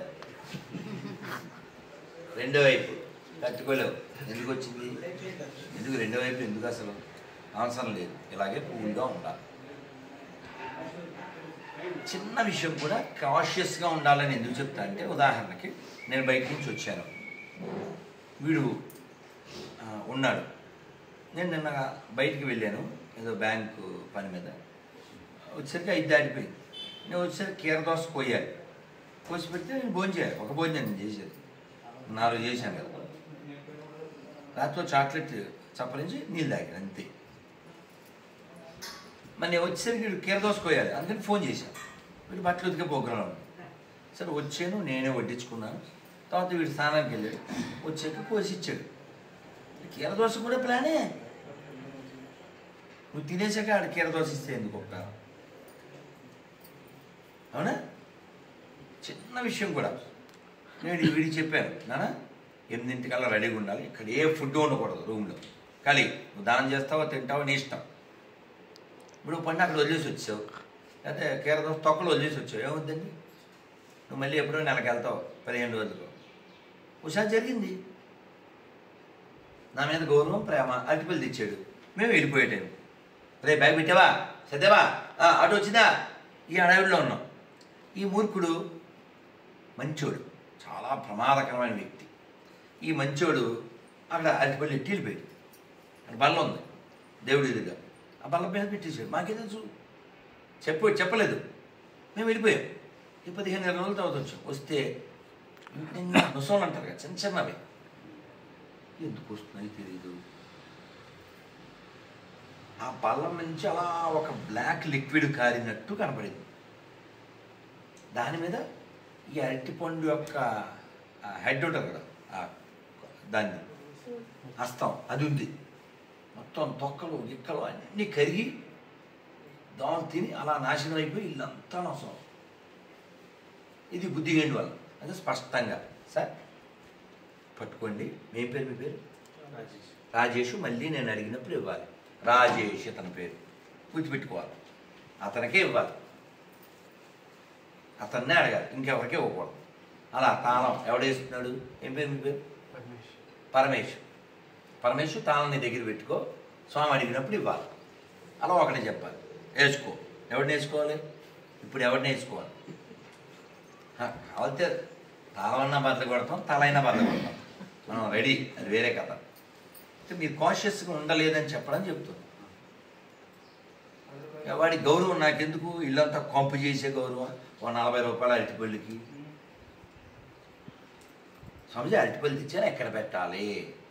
రెండో వైపు తట్టుకోలేవు ఎందుకు వచ్చింది ఎందుకు రెండో వైపు ఎందుకు అసలు అవసరం లేదు ఇలాగే కూల్గా ఉండాలి చిన్న విషయం కూడా కాషియస్గా ఉండాలని ఎందుకు చెప్తా అంటే ఉదాహరణకి నేను బయట నుంచి వచ్చాను వీడు ఆ, ఉన్నాడు నేను నిన్న బయటికి వెళ్ళాను ఏదో బ్యాంకు పని మీద వచ్చేసరికి ఐదు దాటిపోయింది నేను వచ్చేసరికి కీర దోశ కోయాలి కోసి పెడితే నేను భోజనం చేయాలి ఒక భోజనం నేను చేసేది నాలుగు చేశాను కదా రాత్రి చాక్లెట్ చప్పరించి నీళ్ళు తాగాను అంతే మరి నేను వచ్చేసరికి వీడు కీర దోశ కోయాలి అందుకని ఫోన్ చేశాను వీడు బట్టలు ఉతికే ప్రోగ్రాం ఉంది సరే వచ్చాను నేనే వడ్డించుకున్నాను తర్వాత వీడు స్నానానికి వెళ్ళాడు వచ్చాక కోసి ఇచ్చాడు కీర దోశ కూడా ప్లానే నువ్వు తినేసాక ఆడ కీర దోశ ఇస్తే ఎందుకు ఒక అవునా చిన్న విషయం కూడా నేను వీడికి చెప్పాను నాన్న ఎనిమిదింటికల్లా రెడీగా ఉండాలి ఇక్కడ ఏ ఫుడ్ ఉండకూడదు రూమ్లో ఖాళీ నువ్వు దానం చేస్తావో తింటావో నీ ఇష్టం ఇప్పుడు పండు అక్కడ వదిలేసి వచ్చావు లేకపోతే కీరదోశ తొక్కలు వదిలేసి వచ్చావు ఏమవుద్దండి నువ్వు మళ్ళీ ఎప్పుడో నెలకి వెళ్తావు పదిహేను రోజులకు ఒకసారి జరిగింది నా మీద గౌరవం ప్రేమ అరటిపల్లి తెచ్చాడు మేము వెళ్ళిపోయేటాము రే బ్యాగ్ పెట్టావా సర్దేవా ఆ, అటు వచ్చిందా ఈ అడవిలో ఉన్నాం ఈ మూర్ఖుడు మంచోడు చాలా ప్రమాదకరమైన వ్యక్తి ఈ మంచోడు అక్కడ అరటిపల్లి ఎట్టి వెళ్ళిపోయాడు అక్కడ బల్ల ఉంది దేవుడి ఎదురుగా ఆ బల్ల మీద పెట్టేశాడు మాకే తెలుసు చెప్పు చెప్పలేదు మేము వెళ్ళిపోయాం ఈ పదిహేను ఇరవై రోజుల తర్వాత వచ్చాం వస్తే నిన్న ముసోళ్ళు అంటారు కదా చిన్న చిన్నవి ఎందుకు వస్తున్నాయి తెలియదు ఆ బల్లం నుంచి అలా ఒక బ్లాక్ లిక్విడ్ కారినట్టు కనపడింది దాని మీద ఈ అరటిపండు యొక్క హెడ్ ఉంటుంది కదా ఆ దాన్ని హస్తం అది ఉంది మొత్తం తొక్కలు గిక్కలు అన్నీ కరిగి దాని తిని అలా నాశనం అయిపోయి ఇల్లంతా నాశనం ఇది బుద్ధిగండి వల్ల అంటే స్పష్టంగా సార్ పట్టుకోండి మీ పేరు మీ పేరు రాజేష్ మళ్ళీ నేను అడిగినప్పుడు ఇవ్వాలి రాజేష్ అతని పేరు గుర్తుపెట్టుకోవాలి అతనికే ఇవ్వాలి అతన్నే అడగాలి ఇంకెవరికే ఇవ్వకూడదు అలా తాళం ఎవడేస్తున్నాడు ఏం పేరు మీ పేరు పరమేశ్ పరమేశ్ తాళం నీ దగ్గర పెట్టుకో స్వామి అడిగినప్పుడు ఇవ్వాలి అలా ఒకటే చెప్పాలి వేసుకో ఎవరిని వేసుకోవాలి ఇప్పుడు ఎవరిని వేసుకోవాలి హ, కావాలితే తాళమన్నా బద్దలు కొడతాం తలైనా బద్దలు కొడతాం మనం రెడీ అది వేరే కథ అయితే మీరు కాన్షియస్గా ఉండలేదని చెప్పడం చెప్తుంది వాడి గౌరవం నాకెందుకు ఇల్లంతా కొంపు చేసే గౌరవం ఓ నలభై రూపాయల అరటిపళ్ళకి స్వామిజీ అరటిపళ్ళు తెచ్చాను ఎక్కడ పెట్టాలి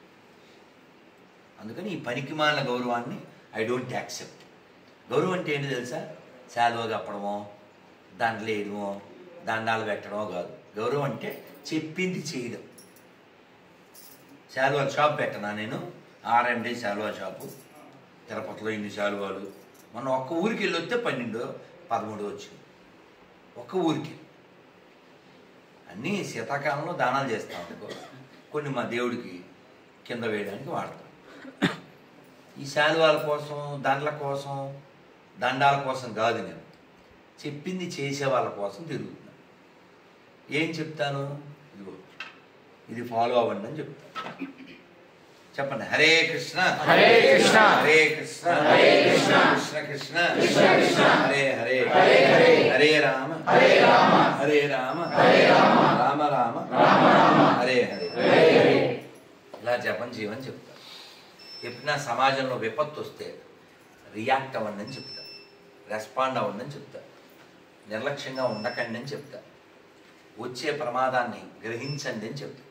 అందుకని ఈ పనికి మాలిన గౌరవాన్ని ఐ డోంట్ యాక్సెప్ట్ గౌరవం అంటే ఏంటి తెలుసా శాలువ కప్పడమో దండలు వేయడమో దండాలు పెట్టడమో కాదు గౌరవం అంటే చెప్పింది చేయడం శాలువా షాప్ పెట్టనా నేను ఆర్ఎండి శాలువా షాపు తిరుపతిలో ఇన్ని శాలువాలు మనం ఒక్క ఊరికి వెళ్ళి వస్తే పన్నెండు పదమూడు వచ్చింది ఒక్క ఊరికి అన్నీ శీతాకాలంలో దానాలు చేస్తాం అనుకో కొన్ని మా దేవుడికి కింద వేయడానికి వాడతాం ఈ శాలువాల కోసం దండల కోసం దండాల కోసం కాదు నేను చెప్పింది చేసే వాళ్ళ కోసం తిరుగుతున్నా ఏం చెప్తాను ఇదిగో ఇది ఫాలో అవ్వండి అని చెప్తాను చెప్పండి హరే కృష్ణ హరే కృష్ణ. హరే కృష్ణ హరే కృష్ణ. కృష్ణ కృష్ణ కృష్ణ కృష్ణ. హరే హరే హరే హరే. హరే రామ హరే రామ. హరే రామ హరే రామ. రామ రామ రామ రామ. హరే హరే హరే హరే. ఇలా జపం చేయమని చెప్తాను ఎప్పుడైనా సమాజంలో విపత్తు వస్తే రియాక్ట్ అవ్వండి అని చెప్తా రెస్పాండ్ అవ్వండి అని చెప్తా నిర్లక్ష్యంగా ఉండకండి అని చెప్తా వచ్చే ప్రమాదాన్ని గ్రహించండి అని చెప్తా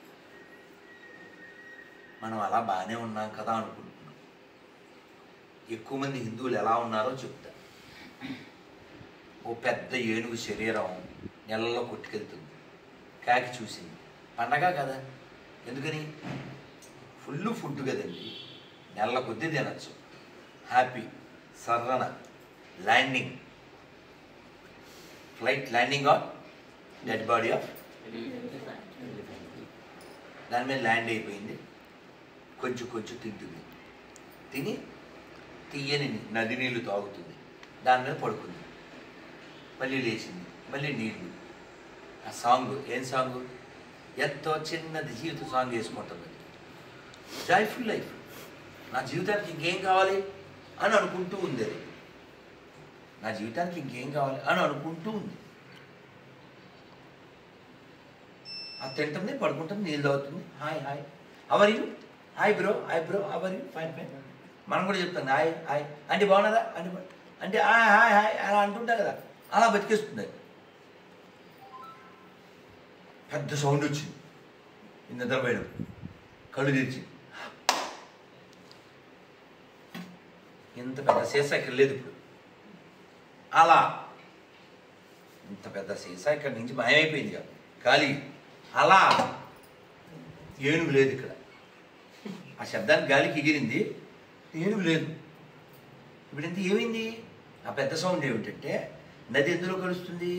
మనం అలా బాగానే ఉన్నాం కదా అనుకుంటున్నాం ఎక్కువ మంది హిందువులు ఎలా ఉన్నారో చెప్తా ఓ పెద్ద ఏనుగు శరీరం నెలలో కొట్టుకెళ్తుంది కాకి చూసింది పండగ కదా ఎందుకని ఫుల్ ఫుడ్ కదండి నెలల కొద్దీ తినచ్చు హ్యాపీ సర్రన landing flight landing on dead body of దాని మీద ల్యాండ్ అయిపోయింది కొంచెం కొంచెం తింటుంది తిని తీయని నది నీళ్లు తాగుతుంది దాని మీద పడుకుంది మళ్ళీ లేచింది మళ్ళీ నీళ్లు ఆ సాంగ్ ఏం సాంగ్ ఎంతో చిన్నది జీవిత సాంగ్ వేసుకుంటుంది జాయ్ఫుల్ లైఫ్ నా జీవితానికి ఇంకేం కావాలి అని అనుకుంటూ ఉంది అది నా జీవితానికి ఇంకేం కావాలి అని అనుకుంటూ ఉంది అది తింటుంది పడుకుంటుంది నీళ్ళు తాగుతుంది hi hi how are you hi bro hi bro how are you fine fine మనం కూడా చెప్తాం హాయ్ హాయ్ అంటే బాగున్నదా అంటే బా- అంటే హాయ్ హాయ్ హాయ్ అలా అంటుంటా కదా అలా బతికేస్తుంది అది. పెద్ద సౌండ్ వచ్చింది ఈ నిద్రపోయడం కళ్ళు తెరిచి ఇంత పెద్ద సీసా ఇక్కడ లేదు ఇప్పుడు అలా ఇంత పెద్ద సీసా ఇక్కడ నుంచి మాయమైపోయింది కదా ఖాళీ అలా ఏనుగు లేదు ఇక్కడ ఆ శబ్దానికి గాలికి ఎగిరింది ఏనుగు లేదు ఇప్పుడు ఇంత ఏమైంది ఆ పెద్ద సౌండ్ ఏమిటంటే నది ఎందులో కలుస్తుంది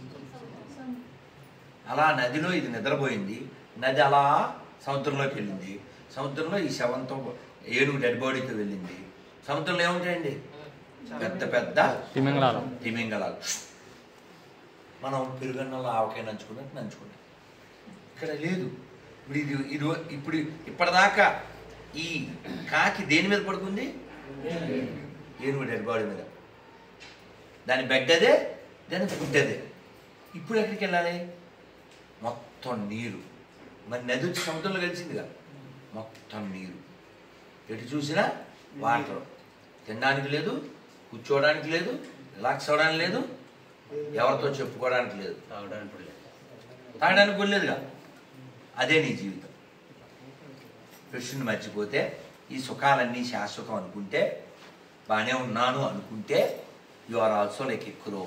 అలా నదిలో ఇది నిద్రపోయింది నది అలా సముద్రంలోకి వెళ్ళింది సముద్రంలో ఈ శవంతో ఏనుగు డెడ్ బాడీతో వెళ్ళింది సముద్రంలో ఏముంటాయండి పెద్ద పెద్ద తిమింగళాలు. తిమింగళాలు మనం పెరుగన్నంలో ఆవకాయ నంచుకున్నట్టు నంచుకుంటాం ఇక్కడ లేదు ఇప్పుడు ఇది ఇది ఇప్పుడు ఇప్పటిదాకా ఈ కాకి దేని మీద పడుకుంది ఏనుగు డెడ్ బాడీ మీద దాని బెడ్ అదే దాని ఫుడ్ అదే ఇప్పుడు ఎక్కడికి వెళ్ళాలి మొత్తం నీరు మరి నది వచ్చి సముద్రంలో కలిసిందిగా మొత్తం నీరు ఎటు చూసినా వాటర్ తినడానికి లేదు కూర్చోవడానికి లేదు రిలాక్స్ అవ్వడానికి లేదు ఎవరితో చెప్పుకోవడానికి లేదు తాగడానికి కూడా లేదుగా అదే నీ జీవితం కృష్ణుని మర్చిపోతే ఈ సుఖాలన్నీ శాశ్వతం అనుకుంటే బాగానే ఉన్నాను అనుకుంటే యు ఆర్ ఆల్సో లైక్ ఎక్కువ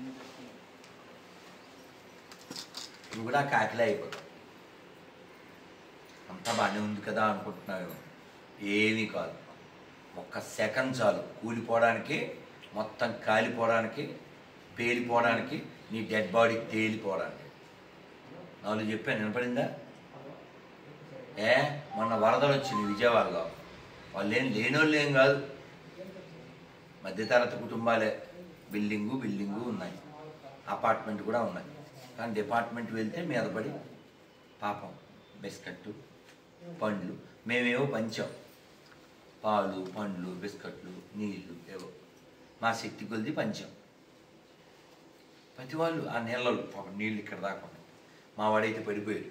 నువ్వు కూడా కాకిలే అయిపోతావు అంతా బాగానే ఉంది కదా అనుకుంటున్నావు ఏమీ కాదు ఒక్క సెకండ్ చాలు కూలిపోవడానికి మొత్తం కాలిపోవడానికి పేలిపోవడానికి నీ డెడ్ బాడీ తేలిపోవడానికి నాలుగు చెప్పాను వినపడిందా ఏ మొన్న వరదలు వచ్చింది విజయవాడలో వాళ్ళు ఏం లేనోళ్ళు ఏం కాదు మధ్యతరగతి కుటుంబాలే బిల్డింగు బిల్డింగు ఉన్నాయి అపార్ట్మెంట్ కూడా ఉన్నాయి కానీ డిపార్ట్మెంట్ వెళ్తే మీద పడి పాపం బిస్కట్టు పండ్లు మేమేవో పంచాం పాలు పండ్లు బిస్కట్లు నీళ్లు ఏవో మా శక్తి కొలిది పంచాం ప్రతి వాళ్ళు ఆ నీళ్ళలో పాపం నీళ్ళు ఇక్కడ దాకా ఉన్నాయి మా వాడైతే పడిపోయాడు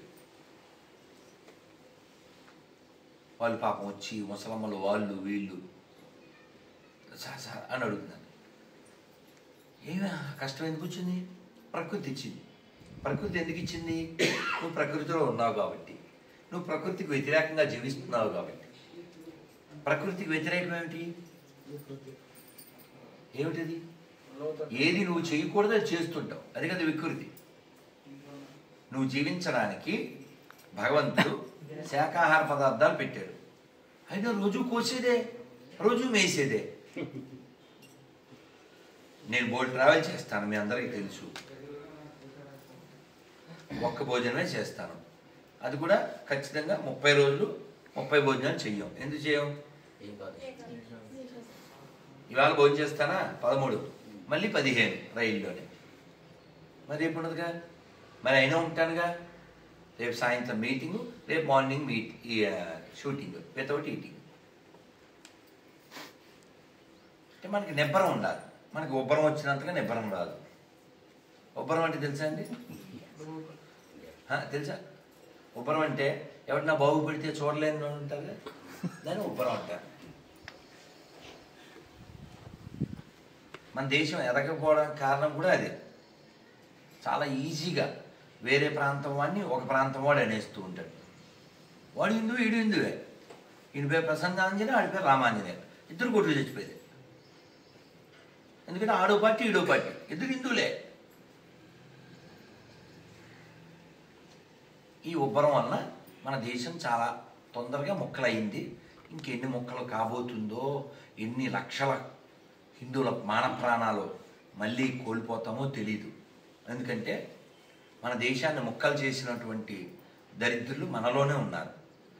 వాళ్ళు పాపం వచ్చి ముసలమ్మలు వాళ్ళు వీళ్ళు సార్ సార్ అని అడుగుతున్నాను ఏమి ఆ కష్టం ఎందుకు వచ్చింది ప్రకృతి ఇచ్చింది ప్రకృతి ఎందుకు ఇచ్చింది నువ్వు ప్రకృతిలో ఉన్నావు కాబట్టి నువ్వు ప్రకృతికి వ్యతిరేకంగా జీవిస్తున్నావు కాబట్టి ప్రకృతికి వ్యతిరేకం ఏమిటి ఏమిటిది ఏది నువ్వు చేయకూడదో అది చేస్తుంటావు అది కదా వికృతి నువ్వు జీవించడానికి భగవంతుడు శాకాహార పదార్థాలు పెట్టాడు అయినా రోజు కోసేదే రోజు మేసేదే నేను బోల్ ట్రావెల్ చేస్తాను మీ అందరికీ తెలుసు ఒక్క భోజనమే చేస్తాను అది కూడా ఖచ్చితంగా ముప్పై రోజులు ముప్పై భోజనాలు చెయ్యం ఎందుకు చేయం ఇవాళ భోజనం చేస్తానా పదమూడు మళ్ళీ పదిహేను రైల్లోనే మరి రేపు ఉండదుగా మరి అయినా ఉంటానుగా రేపు సాయంత్రం మీటింగు రేపు మార్నింగ్ మీట్ ఈ షూటింగ్ వితౌట్ ఈటింగ్ అంటే మనకి నిబ్బరం ఉండాలి మనకి ఉబ్బరం వచ్చినంతగా నిబ్బరం రాదు ఉబ్బరం అంటే తెలుసా అండి ఆ, తెలుసా ఉబ్బరం అంటే ఎవరన్నా బాగుపడితే చూడలేని వాళ్ళు ఉంటారు కదా దాన్ని ఉబ్బరం అంటారు మన దేశం ఎదగకపోవడానికి కారణం కూడా అదే చాలా ఈజీగా వేరే ప్రాంతం వాడిని ఒక ప్రాంతం వాడు అనేస్తూ ఉంటాడు వాడు హిందూ ఈడు హిందువే ఈయన పేరు ప్రసన్నాంజనే ఆడి పేరు రామాంజనే ఇద్దరు కొట్లు చచ్చిపోయేది ఎందుకంటే ఆడో పార్టీ ఈడో పార్టీ ఇద్దరు హిందువులే ఈ ఉబ్బరం వలన మన దేశం చాలా తొందరగా ముక్కలైంది ఇంకెన్ని ముక్కలు కాబోతుందో ఎన్ని లక్షల హిందువుల మాన ప్రాణాలు మళ్ళీ కోల్పోతామో తెలీదు ఎందుకంటే మన దేశాన్ని ముక్కలు చేసినటువంటి దరిద్రులు మనలోనే ఉన్నారు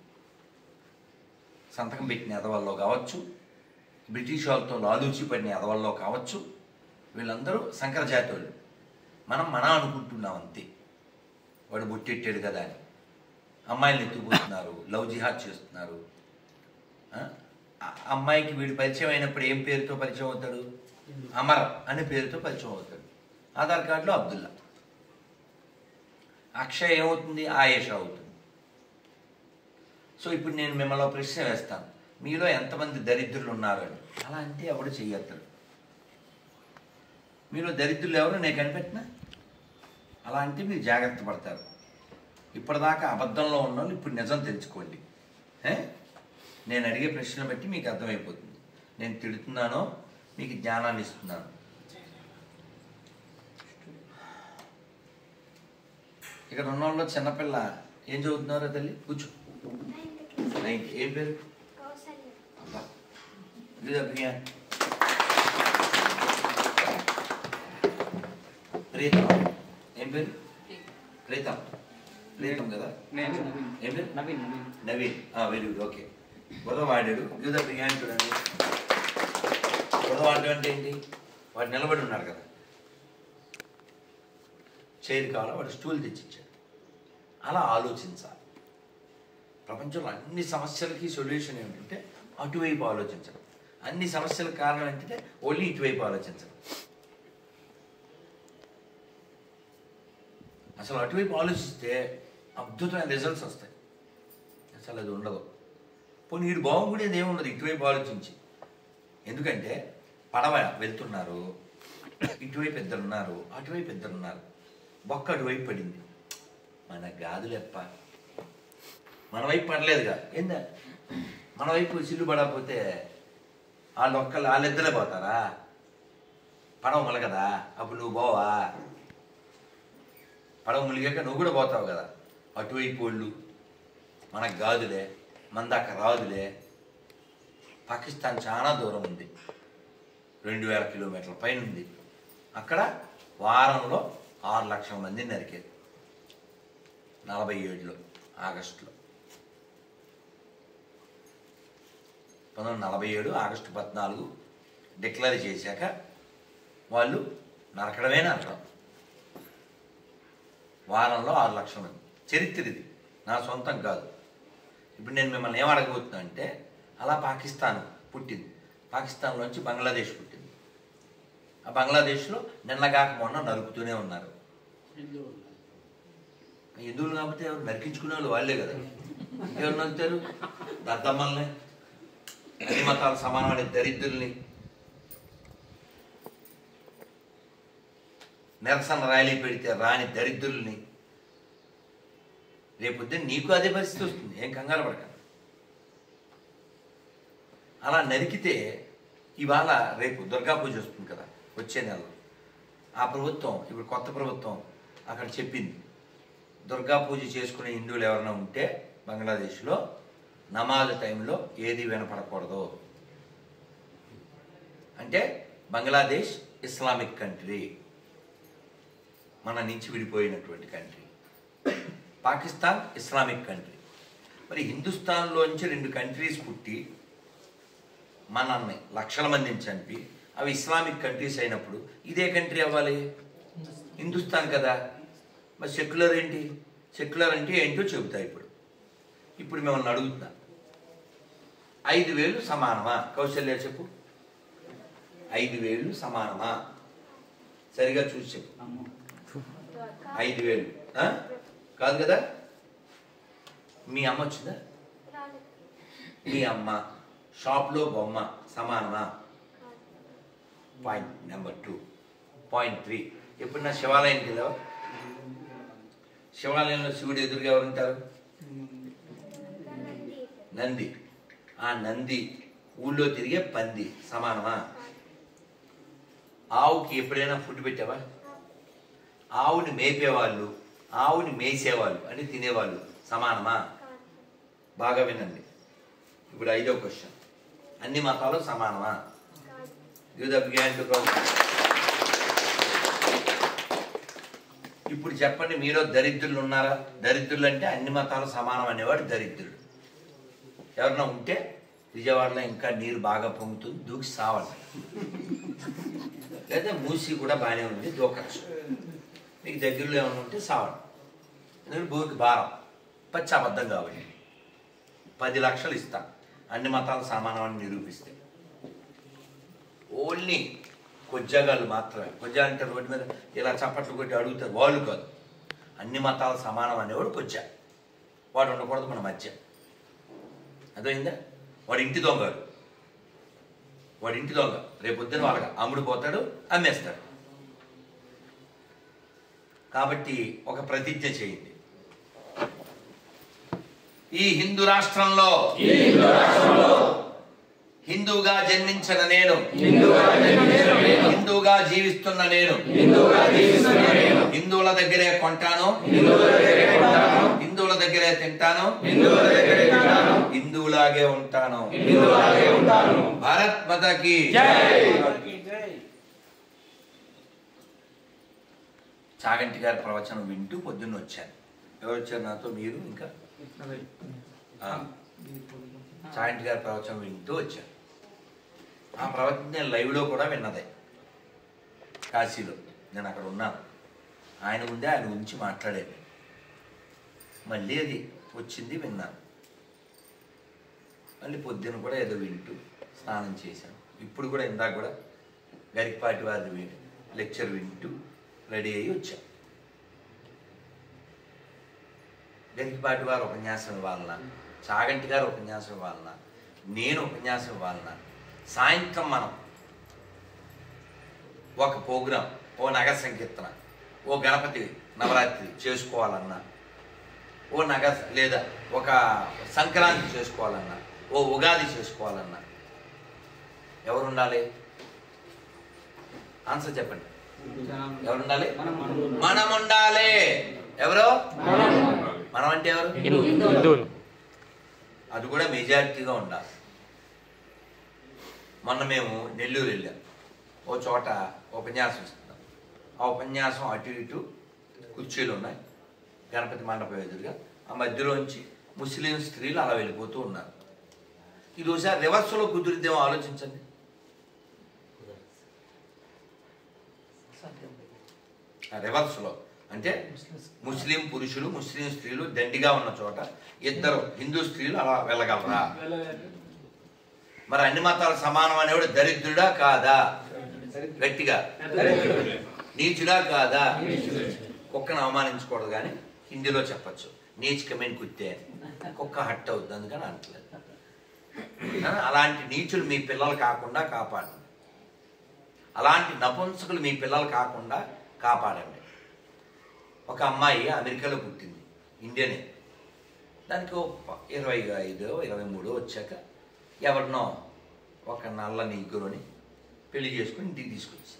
సంతకం పెట్టిన ఎదవల్లో కావచ్చు బ్రిటిష్ వాళ్ళతో లాలూచి పడిన ఎదవల్లో కావచ్చు వీళ్ళందరూ సంకరజాతి వాళ్ళు మనం మన అనుకుంటున్నాం అంతే వాడు బొట్టెట్టాడు కదా అని అమ్మాయిలు ఎత్తుకుపోతున్నారు లవ్ జిహాద్ చేస్తున్నారు ఆ? ఆ అమ్మాయికి వీడు పరిచయం అయినప్పుడు ఏం పేరుతో పరిచయం అవుతాడు అమర్ అనే పేరుతో పరిచయం అవుతాడు ఆధార్ కార్డులో అబ్దుల్లా అక్షయ్ ఏమవుతుంది ఆయేష అవుతుంది సో ఇప్పుడు నేను మిమ్మల్ని ఒక ప్రశ్న వేస్తాను మీలో ఎంతమంది దరిద్రులు ఉన్నారు అని అలా అంటే ఎవడు చెయ్యొద్దాడు మీలో దరిద్రులు ఎవరు నేను కనిపెట్టినా అలా అంటే మీరు జాగ్రత్త పడతారు ఇప్పటిదాకా అబద్ధంలో ఉన్న వాళ్ళు ఇప్పుడు నిజం తెలుసుకోండి ఏ? నేను అడిగే ప్రశ్న బట్టి మీకు అర్థమైపోతుంది నేను తిడుతున్నానో మీకు జ్ఞానాన్ని ఇస్తున్నాను ఇక్కడ ఉన్న వాళ్ళు చిన్నపిల్ల ఏం చదువుతున్నారో తల్లి కూర్చో నైన్త్ ఏం పేరు అబ్బా ఇది ప్రియా ప్రీతం ఏం పేరు ప్రీతం ప్రీతం కదా నేను ఏం పేరు Naveen Naveen Naveen very good okay బుధ వాడాడు గివ్ ద బిగాన్ చూడండి బుధ వాడడం అంటే ఏంటి వాడు నిలబడి ఉన్నాడు కదా చైర్ కావాలా వాడు స్టూల్ తెచ్చిచ్చాడు అలా ఆలోచించాలి ప్రపంచంలో అన్ని సమస్యలకి సొల్యూషన్ ఏమిటంటే అటువైపు ఆలోచించడం అన్ని సమస్యలకు కారణం ఏంటంటే ఓన్లీ ఇటువైపు ఆలోచించడం అసలు అటువైపు ఆలోచిస్తే అద్భుతమైన రిజల్ట్స్ వస్తాయి అసలు అది ఉండదు పోనీ వీడు బాగుండేది ఏముండదు ఇటువైపు ఆలోచించి ఎందుకంటే పడవ వెళ్తున్నారు ఇటువైపు ఇద్దరు ఉన్నారు అటువైపు ఇద్దరు ఉన్నారు బొక్క అటువైపు పడింది మన గాదులెప్ప మన వైపు పడలేదుగా ఏందా మన వైపు సిల్లు పడకపోతే వాళ్ళు ఒక్కళ్ళు వాళ్ళిద్దరే పోతారా పడవ మొలగదా అప్పుడు నువ్వు పోవా పడవ ములిగాక నువ్వు కూడా పోతావు కదా అటువైపు వాళ్ళు మనకు గాదులే మన దాకా రాదులే పాకిస్తాన్ చాలా దూరం ఉంది రెండు వేల కిలోమీటర్ల పైన ఉంది అక్కడ వారంలో ఆరు లక్షల మందిని నరికారు నలభై ఏడులో ఆగస్టులో పంతొమ్మిది వందల నలభై ఏడు ఆగస్టు పద్నాలుగు డిక్లేర్ చేశాక వాళ్ళు నరకడమే నరకడం వారంలో ఆరు లక్షల మంది చరిత్ర ఇది నా సొంతం కాదు ఇప్పుడు నేను మిమ్మల్ని ఏం అడగబోతున్నా అంటే అలా పాకిస్తాన్ పుట్టింది పాకిస్తాన్లోంచి బంగ్లాదేశ్ పుట్టింది ఆ బంగ్లాదేశ్లో నిన్నగాక మొన్న నరుకుతూనే ఉన్నారు హిందువులు హిందువులు కాబట్టి ఎవరు నరికించుకునే వాళ్ళు వాళ్ళే కదా ఎవరు నరుకుతారు దద్దమ్మల్ని అన్ని మతాలు సమానమైన దరిద్రుల్ని నిరసన ర్యాలీ పెడితే రాని దరిద్రుల్ని రేపొద్దున నీకు అదే పరిస్థితి వస్తుంది ఏం కంగారు పడక అలా నరికితే ఇవాళ రేపు దుర్గా పూజ వస్తుంది కదా వచ్చే నెలలో ఆ ప్రభుత్వం ఇప్పుడు కొత్త ప్రభుత్వం అక్కడ చెప్పింది దుర్గా పూజ చేసుకునే హిందువులు ఎవరైనా ఉంటే బంగ్లాదేశ్లో నమాజ్ టైంలో ఏది వినపడకూడదు అంటే బంగ్లాదేశ్ ఇస్లామిక్ కంట్రీ మన నుంచి విడిపోయినటువంటి కంట్రీ పాకిస్తాన్ ఇస్లామిక్ కంట్రీ మరి హిందుస్థాన్లోంచి రెండు కంట్రీస్ పుట్టి మనల్ని లక్షల మందిని చంపి అవి ఇస్లామిక్ కంట్రీస్ అయినప్పుడు ఇదే కంట్రీ అవ్వాలి హిందుస్థాన్ కదా మరి సెక్యులర్ ఏంటి సెక్యులర్ అంటే ఏంటో చెబుతా ఇప్పుడు ఇప్పుడు మిమ్మల్ని అడుగుతున్నా ఐదు వేలు సమానమా కౌశల్య చెప్పు ఐదు వేలు సమానమా సరిగా చూసి చెప్పు ఐదు వేలు ఆ? కాదు కదా మీ అమ్మ వచ్చిందా మీ అమ్మ షాప్లో బొమ్మ సమానమా point number two point three ఇప్పుడు నా శివాలయానికి వెళ్ళావా శివాలయంలో శివుడు ఎదురుగా ఎవరు ఉంటారు నంది ఆ నంది ఊళ్ళో తిరిగే పంది సమానమా ఆవుకి ఎప్పుడైనా ఫుడ్ పెట్టావా ఆవుని మేపేవాళ్ళు ఆవుని మేసేవాళ్ళు అంటే తినేవాళ్ళు సమానమా బాగా వినండి ఇప్పుడు ఐదో క్వశ్చన్ అన్ని మతాలు సమానమా గివ్ ద బిగ్ టు ఇప్పుడు చెప్పండి మీలో దరిద్రులు ఉన్నారా దరిద్రులు అంటే అన్ని మతాలు సమానం అనేవాడు దరిద్రుడు ఎవరన్నా ఉంటే విజయవాడలో ఇంకా నీరు బాగా పొంగుతుంది దూకి సావాలి లేదా మూసి కూడా బాగానే ఉంది దూకచ్చు మీకు దగ్గరలో ఏమైనా ఉంటే సావండి ఎందుకంటే భూమికి భారం పచ్చి అబద్ధం కాబట్టి పది లక్షలు ఇస్తా అన్ని మతాలు సమానమని నిరూపిస్తే ఓన్లీ కొజ్జాగాళ్ళు మాత్రమే కొజ్జా అంటే రోడ్డు మీద ఇలా చప్పట్లు కొట్టి అడుగుతారు వాళ్ళు కాదు అన్ని మతాలు సమానం అనేవాడు కొజ్జా వాడు ఉండకూడదు మన మధ్య అర్థమైందా వాడు ఇంటి దొంగడు వాడు ఇంటి దొంగ రేపు పొద్దున వాళ్ళకి అమ్ముడు పోతాడు అమ్మేస్తాడు కాబట్టి ఒక ప్రతిజ్ఞ చేయండి ఈ హిందూ రాష్ట్రంలో హిందూగా జన్మించిన నేను హిందూగా జీవిస్తున్న నేను హిందువుల దగ్గరే కొంటాను హిందువుల దగ్గరే తింటాను హిందువులాగే ఉంటాను భారత్ మాతకి చాగంటి గారి ప్రవచనం వింటూ పొద్దున్న వచ్చాను ఎవరు వచ్చారు నాతో మీరు ఇంకా ఆ, చాగంటి గారి ప్రవచనం వింటూ వచ్చాను ఆ ప్రవచనం నేను లైవ్లో కూడా విన్నదే కాశీలో నేను అక్కడ ఉన్నాను ఆయన ముందే ఆయన గురించి మాట్లాడేది మళ్ళీ అది వచ్చింది విన్నాను మళ్ళీ పొద్దున కూడా ఏదో వింటూ స్నానం చేశాను ఇప్పుడు కూడా ఇందాక కూడా గరికపాటి వారి వి- లెక్చర్ వింటూ రెడీ అయ్యి వచ్చాను గరికపాటి వారు ఉపన్యాసం ఇవ్వాలన్నా చాగంటి గారు ఉపన్యాసం ఇవ్వాలన్నా నేను ఉపన్యాసం ఇవ్వాలన్నా సాయంత్రం మనం ఒక ప్రోగ్రాం ఓ నగర సంకీర్తన ఓ గణపతి నవరాత్రి చేసుకోవాలన్నా ఓ నగ లేదా ఒక సంక్రాంతి చేసుకోవాలన్నా ఓ ఉగాది చేసుకోవాలన్నా ఎవరు ఉండాలి ఆన్సర్ చెప్పండి ఎవరు ఉండాలి మనం ఉండాలి ఎవరు మనం అంటే ఎవరు హిందువులు అది కూడా మెజారిటీగా ఉండాలి మొన్న మేము నెల్లూరు వెళ్ళాం ఓ చోట ఉపన్యాసం ఇస్తున్నాం ఆ ఉపన్యాసం అటు ఇటు కుర్చీలు ఉన్నాయి గణపతి మండపం ఎదురుగా ఆ మధ్యలోంచి ముస్లిం స్త్రీలు అలా వెళ్ళిపోతూ ఉన్నారు ఇది ఒకసారి రివర్స్లో కుదిరిద్దేమో ఆలోచించండి ఆ రివర్స్లో అంటే ముస్లిం పురుషులు ముస్లిం స్త్రీలు దండిగా ఉన్న చోట ఇద్దరు హిందూ స్త్రీలు అలా వెళ్ళగలరా మరి అన్ని మతాలు సమానం అనేవాడు దరిద్రుడా కాదా గట్టిగా నీచుడా కాదా కుక్కను అవమానించకూడదు కానీ హిందీలో చెప్పచ్చు నీచ్ కమేన్ కుత్తే అని. కుక్క హట్ అవుద్ది అందుకని అంటలేదు ఆ, అలాంటి నీచులు మీ పిల్లలు కాకుండా కాపాడండి అలాంటి నపుంసకులు మీ పిల్లలు కాకుండా కాపాడండి ఒక అమ్మాయి అమెరికాలో పుట్టింది ఇండియనే దానికి ఓ ప- ఇరవై ఐదు ఇరవై మూడు వచ్చాక ఎవరినో ఒక నల్ల నీగురుని పెళ్లి చేసుకుని ఇంటికి తీసుకొచ్చి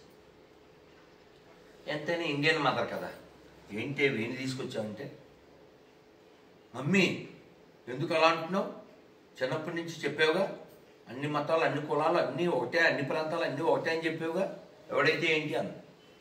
ఎంతైనా ఇండియన్ మదర్ కదా ఏంటి వీణి తీసుకొచ్చావంటే మమ్మీ ఎందుకు అలా అంటున్నావు చిన్నప్పటి నుంచి చెప్పావుగా అన్ని మతాలు అన్ని కులాలు అన్నీ ఒకటే అన్ని ప్రాంతాలు అన్నీ ఒకటే అని చెప్పావుగా ఎవడైతే ఏంటి అన్న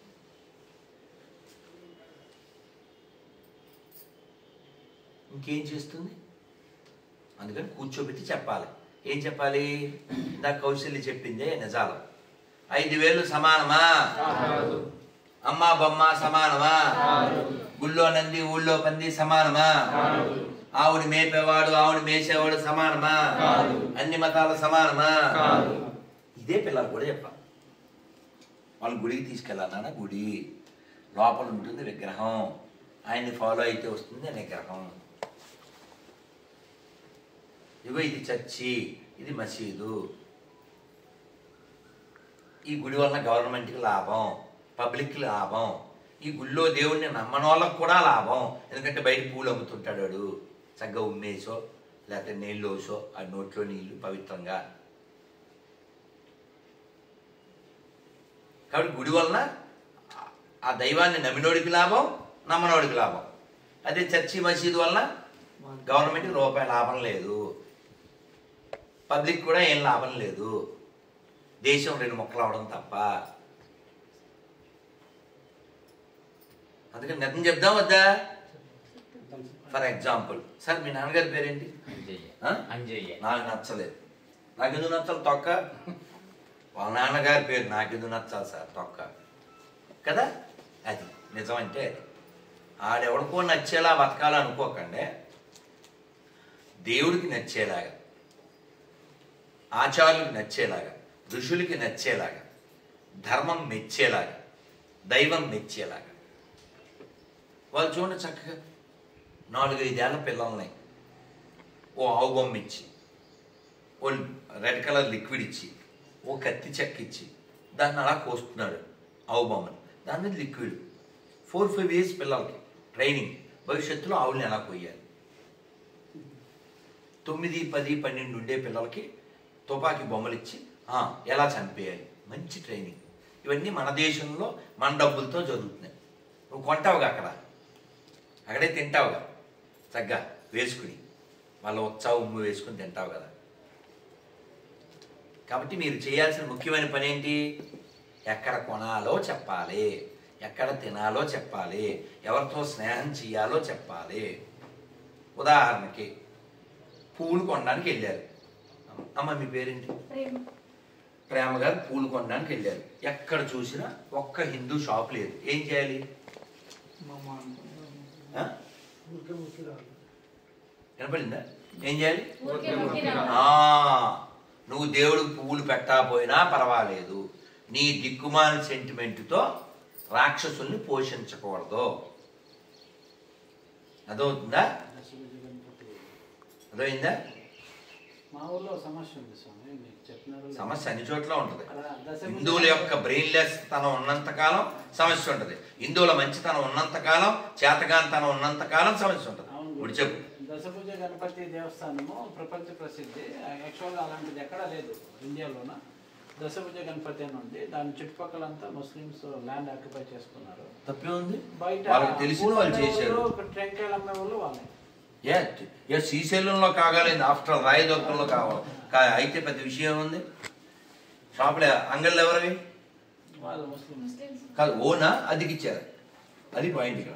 ఇంకేం చేస్తుంది అందుకని కూర్చోబెట్టి చెప్పాలి ఏం చెప్పాలి ఇందాక కౌశల్య చెప్పిందే నిజాలు ఐదు వేలు సమానమా అమ్మా బొమ్మ సమానమా గుళ్ళో నంది ఊళ్ళో పంది సమానమా ఆవుని మేపేవాడు ఆవుని మేసేవాడు సమానమా అన్ని మతాలు సమానమా ఇదే పిల్లలు కూడా చెప్పాలి వాళ్ళ గుడికి తీసుకెళ్ళాలన్నా గుడి లోపల ఉంటుంది విగ్రహం ఆయన్ని ఫాలో అయితే వస్తుంది నిగ్రహం ఇగో ఇది చర్చి ఇది మసీదు ఈ గుడి వలన గవర్నమెంట్కి లాభం పబ్లిక్కి లాభం ఈ గుళ్ళో దేవుణ్ణి నమ్మని వాళ్ళకి కూడా లాభం ఎందుకంటే బయట పూలు అమ్ముతుంటాడు వాడు చక్కగా ఉమ్మేసో లేకపోతే నీళ్ళు వేసో ఆ నోట్లో నీళ్లు పవిత్రంగా కాబట్టి గుడి వలన ఆ దైవాన్ని నమ్మినోడికి లాభం నమ్మనోడికి లాభం అదే చర్చి మసీదు వలన గవర్నమెంట్కి రూపాయి లాభం లేదు పబ్లిక్ కూడా ఏం లాభం లేదు దేశం రెండు మొక్కలు అవడం తప్ప అందుకని నిజం చెప్దాం వద్దా ఫర్ ఎగ్జాంపుల్ సార్ మీ నాన్నగారి పేరేంటి అంజయ్య ఆ? అంజయ్య నాకు నచ్చలేదు నాకెందుకు నచ్చాలి తొక్క వాళ్ళ నాన్నగారి పేరు నాకెందుకు నచ్చాలి సార్ తొక్క కదా అది నిజం అంటే అది ఆడెవడికో నచ్చేలా బతకాలనుకోకండి దేవుడికి నచ్చేలాగా ఆచార్యులకు నచ్చేలాగా ఋషులకి నచ్చేలాగా ధర్మం మెచ్చేలాగా దైవం మెచ్చేలాగా వాళ్ళు చూడండి చక్కగా నాలుగైదేళ్ల పిల్లల్ని ఓ ఆవు బొమ్మ ఇచ్చి ఓ రెడ్ కలర్ లిక్విడ్ ఇచ్చి ఓ కత్తి చెక్క ఇచ్చి దాన్ని అలా కోస్తున్నాడు ఆవు బొమ్మని దాని మీద లిక్విడ్ ఫోర్ ఫైవ్ ఇయర్స్ పిల్లలకి ట్రైనింగ్ భవిష్యత్తులో ఆవుల్ని ఎలా కొయ్యాలి తొమ్మిది పది పన్నెండు ఉండే పిల్లలకి తుపాకీ బొమ్మలు ఇచ్చి ఆ, ఎలా చంపేయాలి మంచి ట్రైనింగ్ ఇవన్నీ మన దేశంలో మన డబ్బులతో జరుగుతున్నాయి నువ్వు కొంటావుగా అక్కడ అక్కడే తింటావుగా చక్కగా వేసుకుని వాళ్ళ ఉత్సాహం ఉమ్ము వేసుకుని తింటావు కదా కాబట్టి మీరు చేయాల్సిన ముఖ్యమైన పని ఏంటి ఎక్కడ కొనాలో చెప్పాలి ఎక్కడ తినాలో చెప్పాలి ఎవరితో స్నేహం చేయాలో చెప్పాలి ఉదాహరణకి పూలు కొనడానికి వెళ్ళారు అమ్మ మీ పేరేంటి ప్రేమ గారు పూలు కొనడానికి వెళ్ళారు ఎక్కడ చూసినా ఒక్క హిందూ షాప్ లేదు ఏం చేయాలి ఆ? వినపడిందా ఏం చేయాలి ఆ, నువ్వు దేవుడికి పువ్వులు పెట్టకపోయినా పర్వాలేదు నీ దిక్కుమాల సెంటిమెంట్తో రాక్షసుల్ని పోషించకూడదు అదవుతుందా అదైందా మా ఊర్లో సమస్య ఉంది స్వామి మీకు చెప్పినారు సమస్య అన్ని చోట్ల ఉంటుంది అక్కడ దశ హిందువుల యొక్క బ్రెయిన్లెస్ తనం ఉన్నంత కాలం సమస్య ఉంటుంది హిందువుల మంచితనం ఉన్నంత కాలం చేతగానితనం ఉన్నంత కాలం సమస్య ఉంటుంది అవును. ఇప్పుడు చెప్పు దశభుజ గణపతి దేవస్థానము ప్రపంచ ప్రసిద్ధి యాక్చువల్గా అలాంటిది ఎక్కడా లేదు ఇండియాలోన దశభుజ గణపతి అని ఉంది దాని చుట్టుపక్కలంతా ముస్లిమ్స్ ల్యాండ్ ఆక్యుపై చేసుకున్నారు తప్పే ఉంది బయట వాళ్ళకి తెలిసిన వాళ్ళు చేశారు టెంకాయలు అమ్మే వాళ్ళు వాళ్ళే ఏ ఏ శ్రీశైలంలో కాగలేదు ఆఫ్టర్ రాయదుర్గంలో కావాలి కా- అయితే పెద్ద విషయం ఉంది షాపులో అంగళ్ళు ఎవరివి వాళ్ళు ముస్లిమ్స్ కాదు ఓనా అదికిచ్చారు అది పాయింట్ ఇక్కడ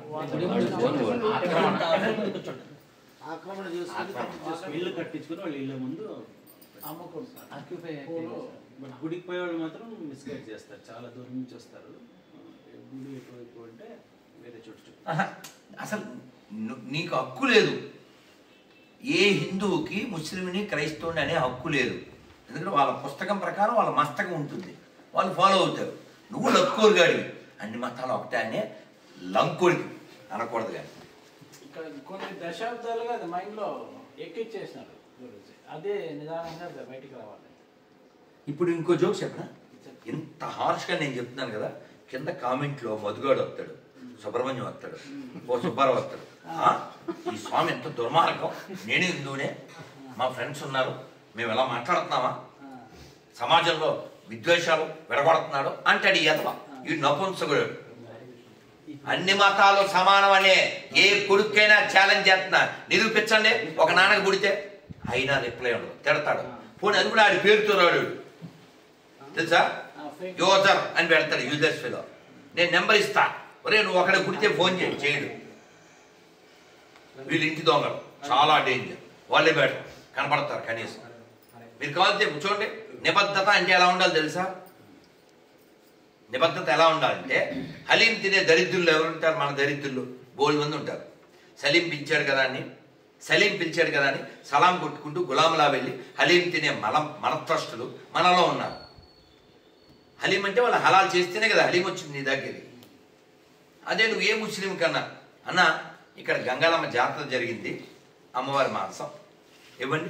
ఆక్రమణ చేసుకుని తప్పు చేసుకుని ఇల్లు కట్టించుకుని వాళ్ళు ఇళ్ళ ముందు అమ్ముకుంటున్నారు ఆక్యుపై బట్ గుడికి పోయే వాళ్ళు మాత్రం మిస్గైడ్ చేస్తారు చాలా దూరం నుంచి వస్తారు గుడి ఎటువైపు అంటే వేరే చోటు చూపు. ఆహా, అసలు ను- నీకు హక్కు లేదు ఏ హిందువుకి ముస్లింని క్రైస్తవుని అనే హక్కు లేదు ఎందుకంటే వాళ్ళ పుస్తకం ప్రకారం వాళ్ళ మస్తకం ఉంటుంది వాళ్ళు ఫాలో అవుతారు నువ్వు లక్కోరుగాడివి అన్ని మతాలు ఒకటే అనే లంకోడికి అనకూడదు కానీ ఇక్కడ కొన్ని దశాబ్దాలుగా అది మైండ్లో ఎక్కిచ్చేసినారు గురూజీ అదే నిదానంగా బయటికి రావాలి ఇప్పుడు ఇంకో జోక్ చెప్పనా ఇంత హార్ష్గా నేను చెప్తున్నాను కదా కింద కామెంట్లో మధుగాడు వస్తాడు సుబ్రహ్మణ్యం వస్తాడు ఓ సుబ్బారావు వస్తాడు ఆ, ఈ స్వామి ఎంత దుర్మార్గం నేను హిందువునే మా ఫ్రెండ్స్ ఉన్నారు మేము ఎలా మాట్లాడుతున్నామా సమాజంలో విద్వేషాలు విడగొడుతున్నాడు అంటాడు ఈ ఎదవ ఈ నపుంసకుడు అన్ని మతాలు సమానం అనే ఏ కొడుకైనా ఛాలెంజ్ చేస్తున్నా నిరూపించండి ఒక నాన్నకి పుడితే అయినా రిప్లై ఉండదు తిడతాడు పోనీ అది కూడా ఆడి పేరుతో రాడు తెలుసా యూజర్ అని పెడతాడు యూజర్స్ ఫీలో నేను నెంబర్ ఇస్తా ఒరే నువ్వు అక్కడ పుడితే ఫోన్ చేయి చేయడు వీళ్ళు ఇంటి దొంగలు చాలా డేంజర్ వాళ్ళే బెటర్ కనపడతారు కనీసం మీరు కావాలంటే చూడండి నిబద్ధత అంటే ఎలా ఉండాలి తెలుసా నిబద్ధత ఎలా ఉండాలంటే హలీం తినే దరిద్రులు ఎవరు ఉంటారు మన దరిద్రులు బోల్ మంది ఉంటారు సలీం పిలిచాడు కదా అని సలీం పిలిచాడు కదా అని సలాం కొట్టుకుంటూ గులాంలా వెళ్ళి హలీం తినే మలం మనత్రష్టులు మనలో ఉన్నారు హలీం అంటే వాళ్ళు హలాల్ చేస్తేనే కదా హలీం వచ్చింది నీ దగ్గరికి అదే నువ్వు ఏ ముస్లిం కన్నా అన్న ఇక్కడ గంగాలమ్మ జాతర జరిగింది అమ్మవారి మాంసం ఇవ్వండి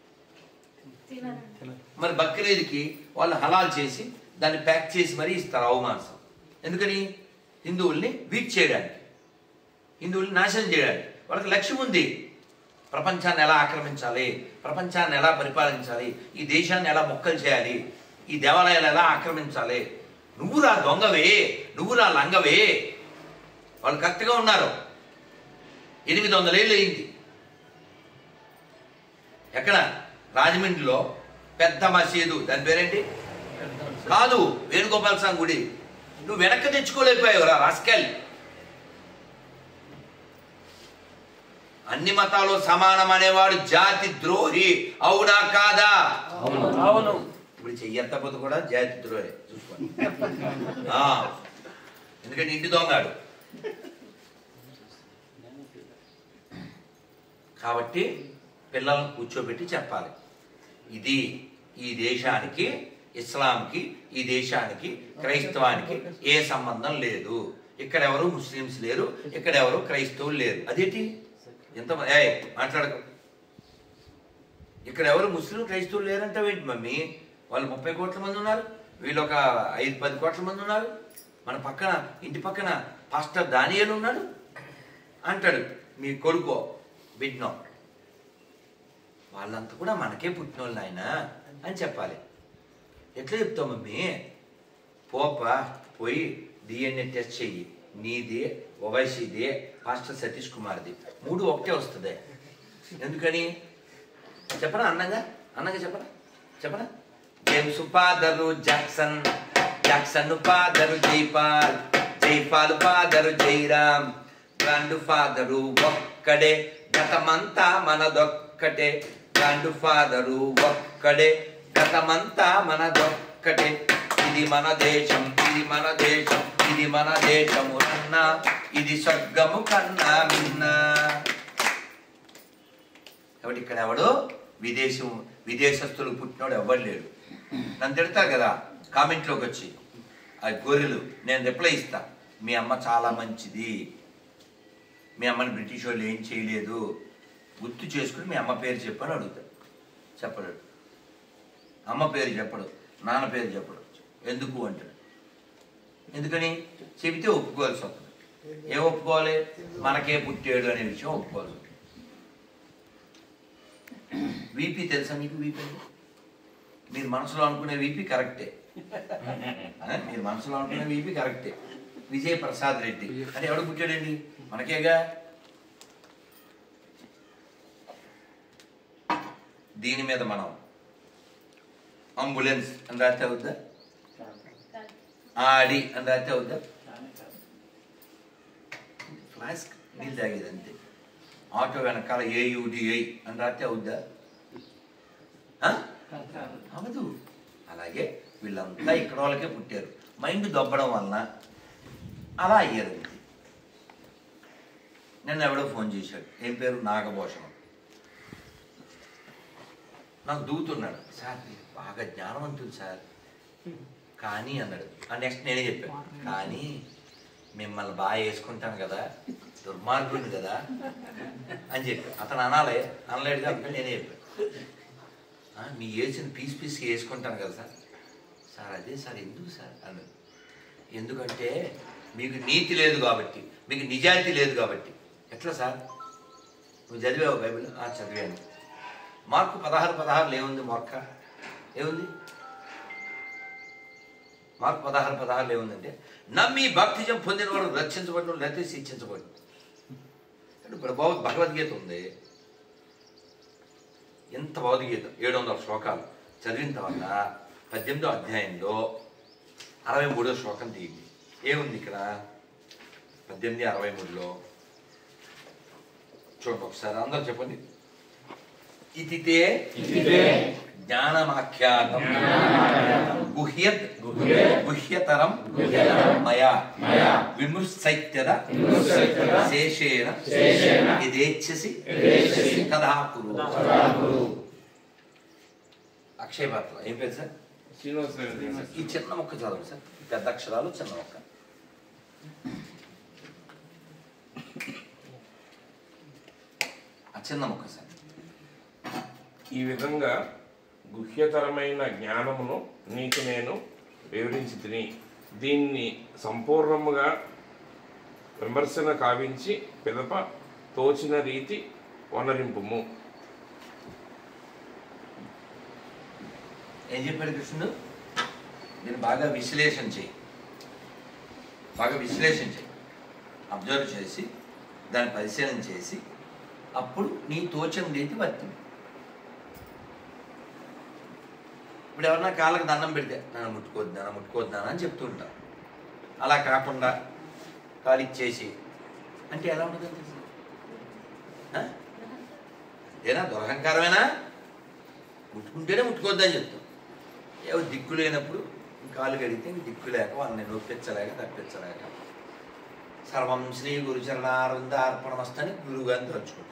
మరి బక్రీద్కి వాళ్ళు హలాల్ చేసి దాన్ని ప్యాక్ చేసి మరీ ఇస్తారు ఆవు మాంసం ఎందుకని హిందువుల్ని వీక్ చేయడానికి హిందువుల్ని నాశనం చేయడానికి వాళ్ళకి లక్ష్యం ఉంది ప్రపంచాన్ని ఎలా ఆక్రమించాలి ప్రపంచాన్ని ఎలా పరిపాలించాలి ఈ దేశాన్ని ఎలా మొక్కలు చేయాలి ఈ దేవాలయాలు ఎలా ఆక్రమించాలి నువ్వు రా దొంగవే నువ్వు రా లంగవే వాళ్ళు కరెక్ట్గా ఉన్నారు ఎనిమిది వందల ఏళ్ళు అయింది ఎక్కడ రాజమండ్రిలో పెద్ద మసీదు దాని పేరేంటి కాదు వేణుగోపాల స్వామి గుడి నువ్వు వెనక్కి తెచ్చుకోలేకపోయావు రా రాస్కెల్ అన్ని మతాలు సమానం అనేవాడు జాతి ద్రోహి అవునా కాదా అవును ఇప్పుడు చెయ్యకపోతే కూడా జాతి ద్రోహి చూసుకోండి ఆ, ఎందుకంటే ఇంటి దొంగాడు కాబట్టి పిల్లలను కూర్చోబెట్టి చెప్పాలి ఇది ఈ దేశానికి ఇస్లాంకి ఈ దేశానికి క్రైస్తవానికి ఏ సంబంధం లేదు ఇక్కడ ఎవరు ముస్లిమ్స్ లేరు ఇక్కడ ఎవరు క్రైస్తవులు లేరు అదేంటి ఎంత ఏ మాట్లాడకు ఇక్కడ ఎవరు ముస్లిం క్రైస్తవులు లేరంటావేంటి మమ్మీ వాళ్ళు ముప్పై కోట్ల మంది ఉన్నారు వీళ్ళు ఒక ఐదు పది కోట్ల మంది ఉన్నారు మన పక్కన ఇంటి పక్కన పాస్టర్ దానియలు ఉన్నాడు అంటాడు మీ కొడుకో బిడ్నో వాళ్ళంతా కూడా మనకే పుట్టినోళ్ళు ఆయన అని చెప్పాలి ఎట్లా చెప్తావు మమ్మీ పోప పోయి డిఎన్ఏ టెస్ట్ చెయ్యి నీది ఓవైసీది పాస్టర్ సతీష్ కుమార్ది మూడు ఒకటే వస్తుంది ఎందుకని చెప్పరా అన్నగా అన్నగా చెప్పరా చెప్పరా James father Jackson Jackson father Jaipal Jaipal father Jairam grandfather ఒక్కడే గతమంతా మనదొక్కటే గ్రాండ్ ఫాదరు ఒక్కడే గతమంతా మనదొక్కటే ఇది మన దేశం ఇది మన దేశం ఇది మన దేశము అన్నా ఇది స్వర్గము కన్నా మిన్నా కాబట్టి ఇక్కడ ఎవడు విదేశం విదేశస్తులు పుట్టినోడు ఎవరు లేడు నన్ను తిడతారు కదా కామెంట్లోకి వచ్చి ఆ గొర్రెలు నేను రిప్లై ఇస్తా మీ అమ్మ చాలా మంచిది మీ అమ్మని బ్రిటిష్ వాళ్ళు ఏం చేయలేదు గుర్తు చేసుకుని మీ అమ్మ పేరు చెప్పని అడుగుతాడు చెప్పడు అమ్మ పేరు చెప్పడు నాన్న పేరు చెప్పడు ఎందుకు అంటాడు ఎందుకని చెబితే ఒప్పుకోవాల్సి వస్తుంది ఏం ఒప్పుకోవాలి మనకే పుట్టాడు అనే విషయం ఒప్పుకోవాల్సి ఉంటుంది వీపీ తెలుసా మీకు వీపీ అంటే? మీరు మనసులో అనుకునే వీపీ కరెక్టే ఆ, మీరు మనసులో అనుకునే వీపీ కరెక్టే విజయ్ ప్రసాద్ రెడ్డి అంటే ఎవడు పుట్టాడండి మనకేగా దీని మీద మనం అంబులెన్స్ అని రాస్తే అవుద్దా ఆడి అని రాస్తే అవుద్దా ఫ్లాస్క్ నీళ్ళు తాగేది అంతే ఆటో వెనకాల ఏయుడిఐ అని రాస్తే అవుద్దా ఆ? అవదు అలాగే వీళ్ళంతా ఇక్కడ వాళ్ళకే పుట్టారు మైండ్ దొబ్బడం వలన అలా అయ్యారు అంతే నిన్న ఎవడో ఫోన్ చేశాడు ఏం పేరు నాగభూషణం నాకు దూతున్నాడు సార్ మీరు బాగా జ్ఞానవంతులు సార్ కానీ అన్నాడు ఆ నెక్స్ట్ నేనే చెప్పాను కానీ మిమ్మల్ని బాగా వేసుకుంటాను కదా దుర్మార్గుడిని కదా అని చెప్పి అతను అనాలే అనలేడు కాబట్టి నేనే చెప్పాను "ఆ, మీ వేసిన పీస్ పీస్ వేసుకుంటాను కదా సార్ సార్ అదే సార్ ఎందుకు సార్ అన్నాడు ఎందుకంటే మీకు నీతి లేదు కాబట్టి మీకు నిజాయితీ లేదు కాబట్టి ఎట్లా సార్ నువ్వు చదివావు బైబిల్ ఆ చదివాను మార్కు పదహారు పదహారులో ఏముంది మొక్క ఏముంది మార్కు పదహారు పదహారులో ఏముందంటే నమ్మి బాప్తిజం పొందిన వాడు రక్షించబడిన లేకపోతే శిక్షించబడి అంటే ఇప్పుడు భగవద్ భగవద్గీత ఉంది ఎంత భగవద్గీత ఏడు వందల శ్లోకాలు చదివిన తర్వాత పద్దెనిమిదో అధ్యాయంలో అరవై మూడో శ్లోకం తీయండి ఏముంది ఇక్కడ పద్దెనిమిది అరవై మూడులో చూడండి ఒకసారి అందరూ చెప్పండి ఇతితే జ్ఞానమాఖ్యాతం గుహ్యత్ గుహ్యతరం మయా విముత్సైత్యద శేషేణ యదేచ్ఛసి తదా కురు అక్షయ పాత్ర ఏం పేరు సార్ శ్రీనివాస రవీంద్ర సార్. ఈ చిన్న మొక్క చదవండి సార్ పెద్ద అక్షరాలు చిన్న మొక్క ఆ చిన్న మొక్క సార్ ఈ విధంగా గుహ్యతరమైన జ్ఞానమును నీకు నేను వివరించి తిని దీన్ని సంపూర్ణముగా విమర్శన కావించి పిదప తోచిన రీతి వనరింపుము ఏం చెప్పాడు కృష్ణుడు నేను బాగా విశ్లేషణ చేయి బాగా విశ్లేషణ చేయి అబ్జర్వ్ చేసి దాన్ని పరిశీలన చేసి అప్పుడు నీ తోచం రీతి వర్తింపు ఇప్పుడు ఎవరన్నా కాళ్ళకి దండం పెడితే నన్ను ముట్టుకోవద్దు నన్ను ముట్టుకోవద్దు నాన్న అని చెప్తూ ఉంటాం అలా కాకుండా కాలు ఇచ్చేసి అంటే ఎలా ఉంటుంది ఆ? ఏనా దురహంకారమేనా ముట్టుకుంటేనే ముట్టుకోవద్దని చెప్తాం ఏవో దిక్కు లేనప్పుడు కాలు కడిగితే ఇంక దిక్కు లేక వాళ్ళని నొప్పించలేక తప్పించలేక సర్వం శ్రీ గురుచరణారంద అర్పణమస్తని గురువు గారిని తలుచుకుంటాం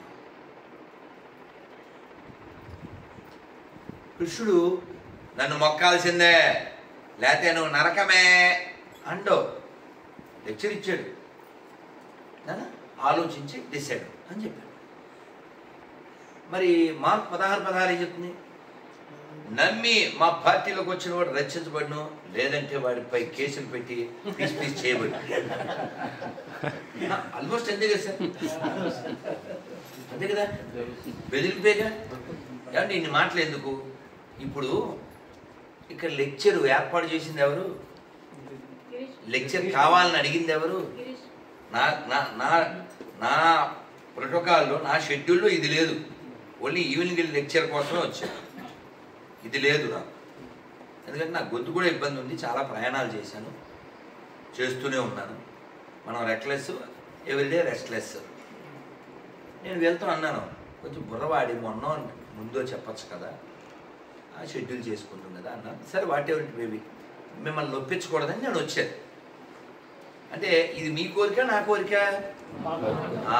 కృష్ణుడు నన్ను మొక్కాల్సిందే లేతే నువ్వు నరకమే అండో లెక్చర్ ఇచ్చాడు నాన్న, ఆలోచించి డిసైడ్ అని చెప్పాడు మరి మార్క్ పదహారు పదహారు ఏం చెప్తుంది నమ్మి మా పార్టీలోకి వచ్చిన వాడు రక్షించబడిను లేదంటే వాడిపై కేసులు పెట్టి పీస్ పీస్ చేయబడి ఆల్మోస్ట్ అంతే కదా సార్ అంతే కదా బెదిరిపోయాగా ఏమంటే ఇన్ని మాటలు ఎందుకు ఇప్పుడు ఇక్కడ లెక్చర్ ఏర్పాటు చేసింది ఎవరు లెక్చర్ కావాలని అడిగింది ఎవరు నా నా నా నా ప్రోటోకాల్లో నా షెడ్యూల్లో ఇది లేదు ఓన్లీ ఈవినింగ్ లెక్చర్ కోసమే వచ్చాను ఇది లేదు నాకు ఎందుకంటే నాకు గొంతు కూడా ఇబ్బంది ఉంది చాలా ప్రయాణాలు చేశాను చేస్తూనే ఉన్నాను మనం రెక్లెస్ ఎవ్రీడే రెస్ట్లెస్ నేను వెళ్తూ అన్నాను కొంచెం బుర్రవాడి మొన్న ముందో చెప్పచ్చు కదా ఆ షెడ్యూల్ చేసుకుంటుంది కదా అన్నాను సరే వాట్ ఎవరి బేబీ మిమ్మల్ని నొప్పించకూడదని నేను వచ్చాను అంటే ఇది మీ కోరిక నా కోరిక ఆ.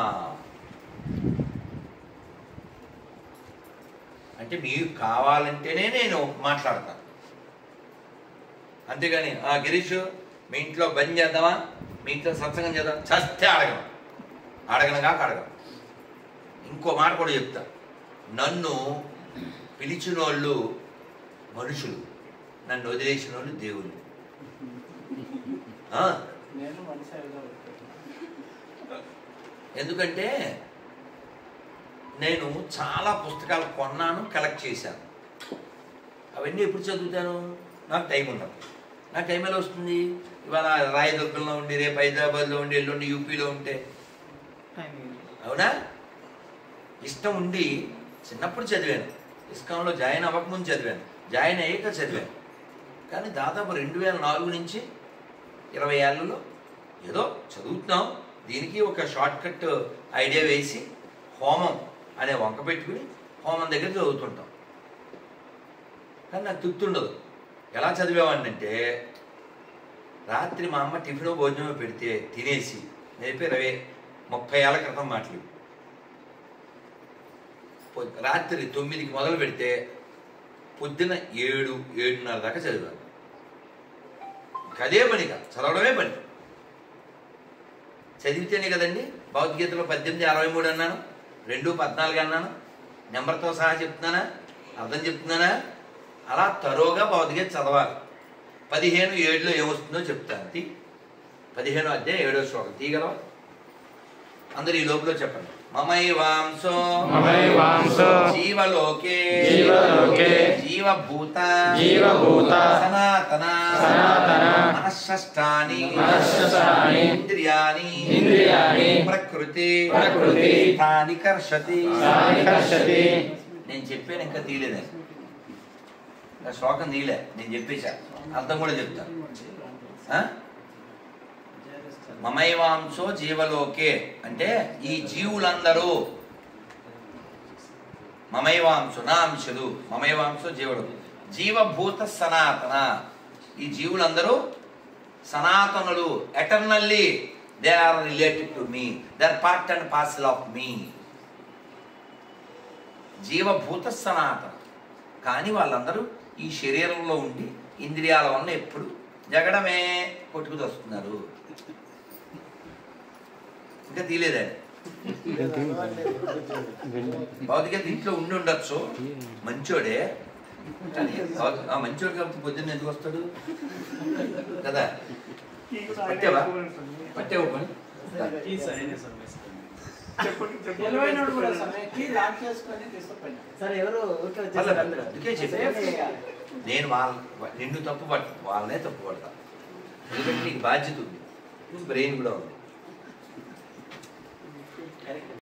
అంటే మీకు కావాలంటేనే నేను మాట్లాడతాను అంతేగాని ఆ గిరీష్ మీ ఇంట్లో బంద్ చేద్దామా మీ ఇంట్లో సత్సంగం చేద్దాం చస్తే అడగను అడగను కాక అడగను ఇంకో మాట కూడా చెప్తా నన్ను పిలిచిన వాళ్ళు మనుషులు నన్ను వదిలేసిన వాళ్ళు దేవుళ్ళు ఆ, నేను మనసారిగా ఎందుకంటే నేను చాలా పుస్తకాలు కొన్నాను కలెక్ట్ చేశాను అవన్నీ ఎప్పుడు చదువుతాను నాకు టైం ఉన్నప్పుడు నాకు టైం ఎలా వస్తుంది ఇవాళ రాయదుర్గంలో ఉండి రేపు హైదరాబాద్లో ఉండి ఎల్లుండి యూపీలో ఉంటే అవునా ఇష్టం ఉండి చిన్నప్పుడు చదివాను ఇస్కాన్లో జాయిన్ అవ్వకముందు చదివాను జాయిన్ అయ్యాక చదివాను కానీ దాదాపు రెండు వేల నాలుగు నుంచి ఇరవై ఏళ్ళలో ఏదో చదువుతున్నాం దీనికి ఒక షార్ట్ కట్ ఐడియా వేసి హోమం అనే వంక పెట్టుకుని హోమం దగ్గర చదువుతుంటాం కానీ నాకు గుర్తుండదు ఎలా చదివేవాడినంటే రాత్రి మా అమ్మ టిఫిన్ భోజనం పెడితే తినేసి నేర్పి ఇరవై ముప్పై ఏళ్ళ క్రితం మాటలు ఇవి. పొద్- రాత్రి తొమ్మిదికి మొదలు పెడితే పొద్దున ఏడు ఏడున్నర దాకా చదివాను అదే పనిగా చదవడమే పని చదివితేనే కదండి భగవద్గీతలో పద్దెనిమిది అరవై మూడు అన్నాను రెండు పద్నాలుగు అన్నాను నెంబర్తో సహా చెప్తున్నానా అర్థం చెప్తున్నానా అలా తరోగా భగవద్గీత చదవాలి పదిహేను ఏడులో ఏమొస్తుందో చెప్తాను తీ పదిహేను అధ్యాయం ఏడో శ్లోకం తీయగలవా అందరు ఈ లోపల చెప్పండి మమైవాంసో మమైవాంసో జీవలోకే జీవలోకే జీవభూత జీవభూత సనాతన సనాతన మనశ్శష్టాని మనశ్శష్టాని ఇంద్రియాని ఇంద్రియాణి ప్రకృతి ప్రకృతి తాని కర్షతి తాని కర్షతి నేను చెప్పాను ఇంకా తీయలేదే ఇంకా శ్లోకం తీయలే నేను చెప్పేశా అర్థం కూడా చెప్తాను ఆ? మమైవాంశో జీవలోకే అంటే ఈ జీవులందరూ మమైవాంశు నా అంశులు మమైవాంశో జీవుడు జీవభూత సనాతన ఈ జీవులందరూ సనాతనులు eternally they are related to me they are part and parcel of me జీవభూత సనాతన కానీ వాళ్ళందరూ ఈ శరీరంలో ఉండి ఇంద్రియాల వల్ల ఎప్పుడు జగడమే కొట్టుకు వస్తున్నారు ఇంకా తీలేదే భౌతికత ఇంట్లో ఉండి ఉండొచ్చు మంచోడే కానీ భౌతిక- ఆ మంచోడు కాబట్టి పొద్దున్న ఎందుకు వస్తాడు కదా పట్టేవా పట్టేవా పని ఈ సరైన సమస్య తెలివైనోడు కూడా సమయానికి లాక్ చేసుకొని తీసుకుపోయినా సరే ఎవరు ఊరికే మళ్ళా వచ్చేసారు అందరూ అందుకే చెప్పాను నేను వాళ్ళ నిన్ను తప్పు పట్ట వాళ్ళనే తప్పు పడతా ఎందుకంటే నీకు బాధ్యత ఉంది బ్రెయిన్ కూడా ఉంది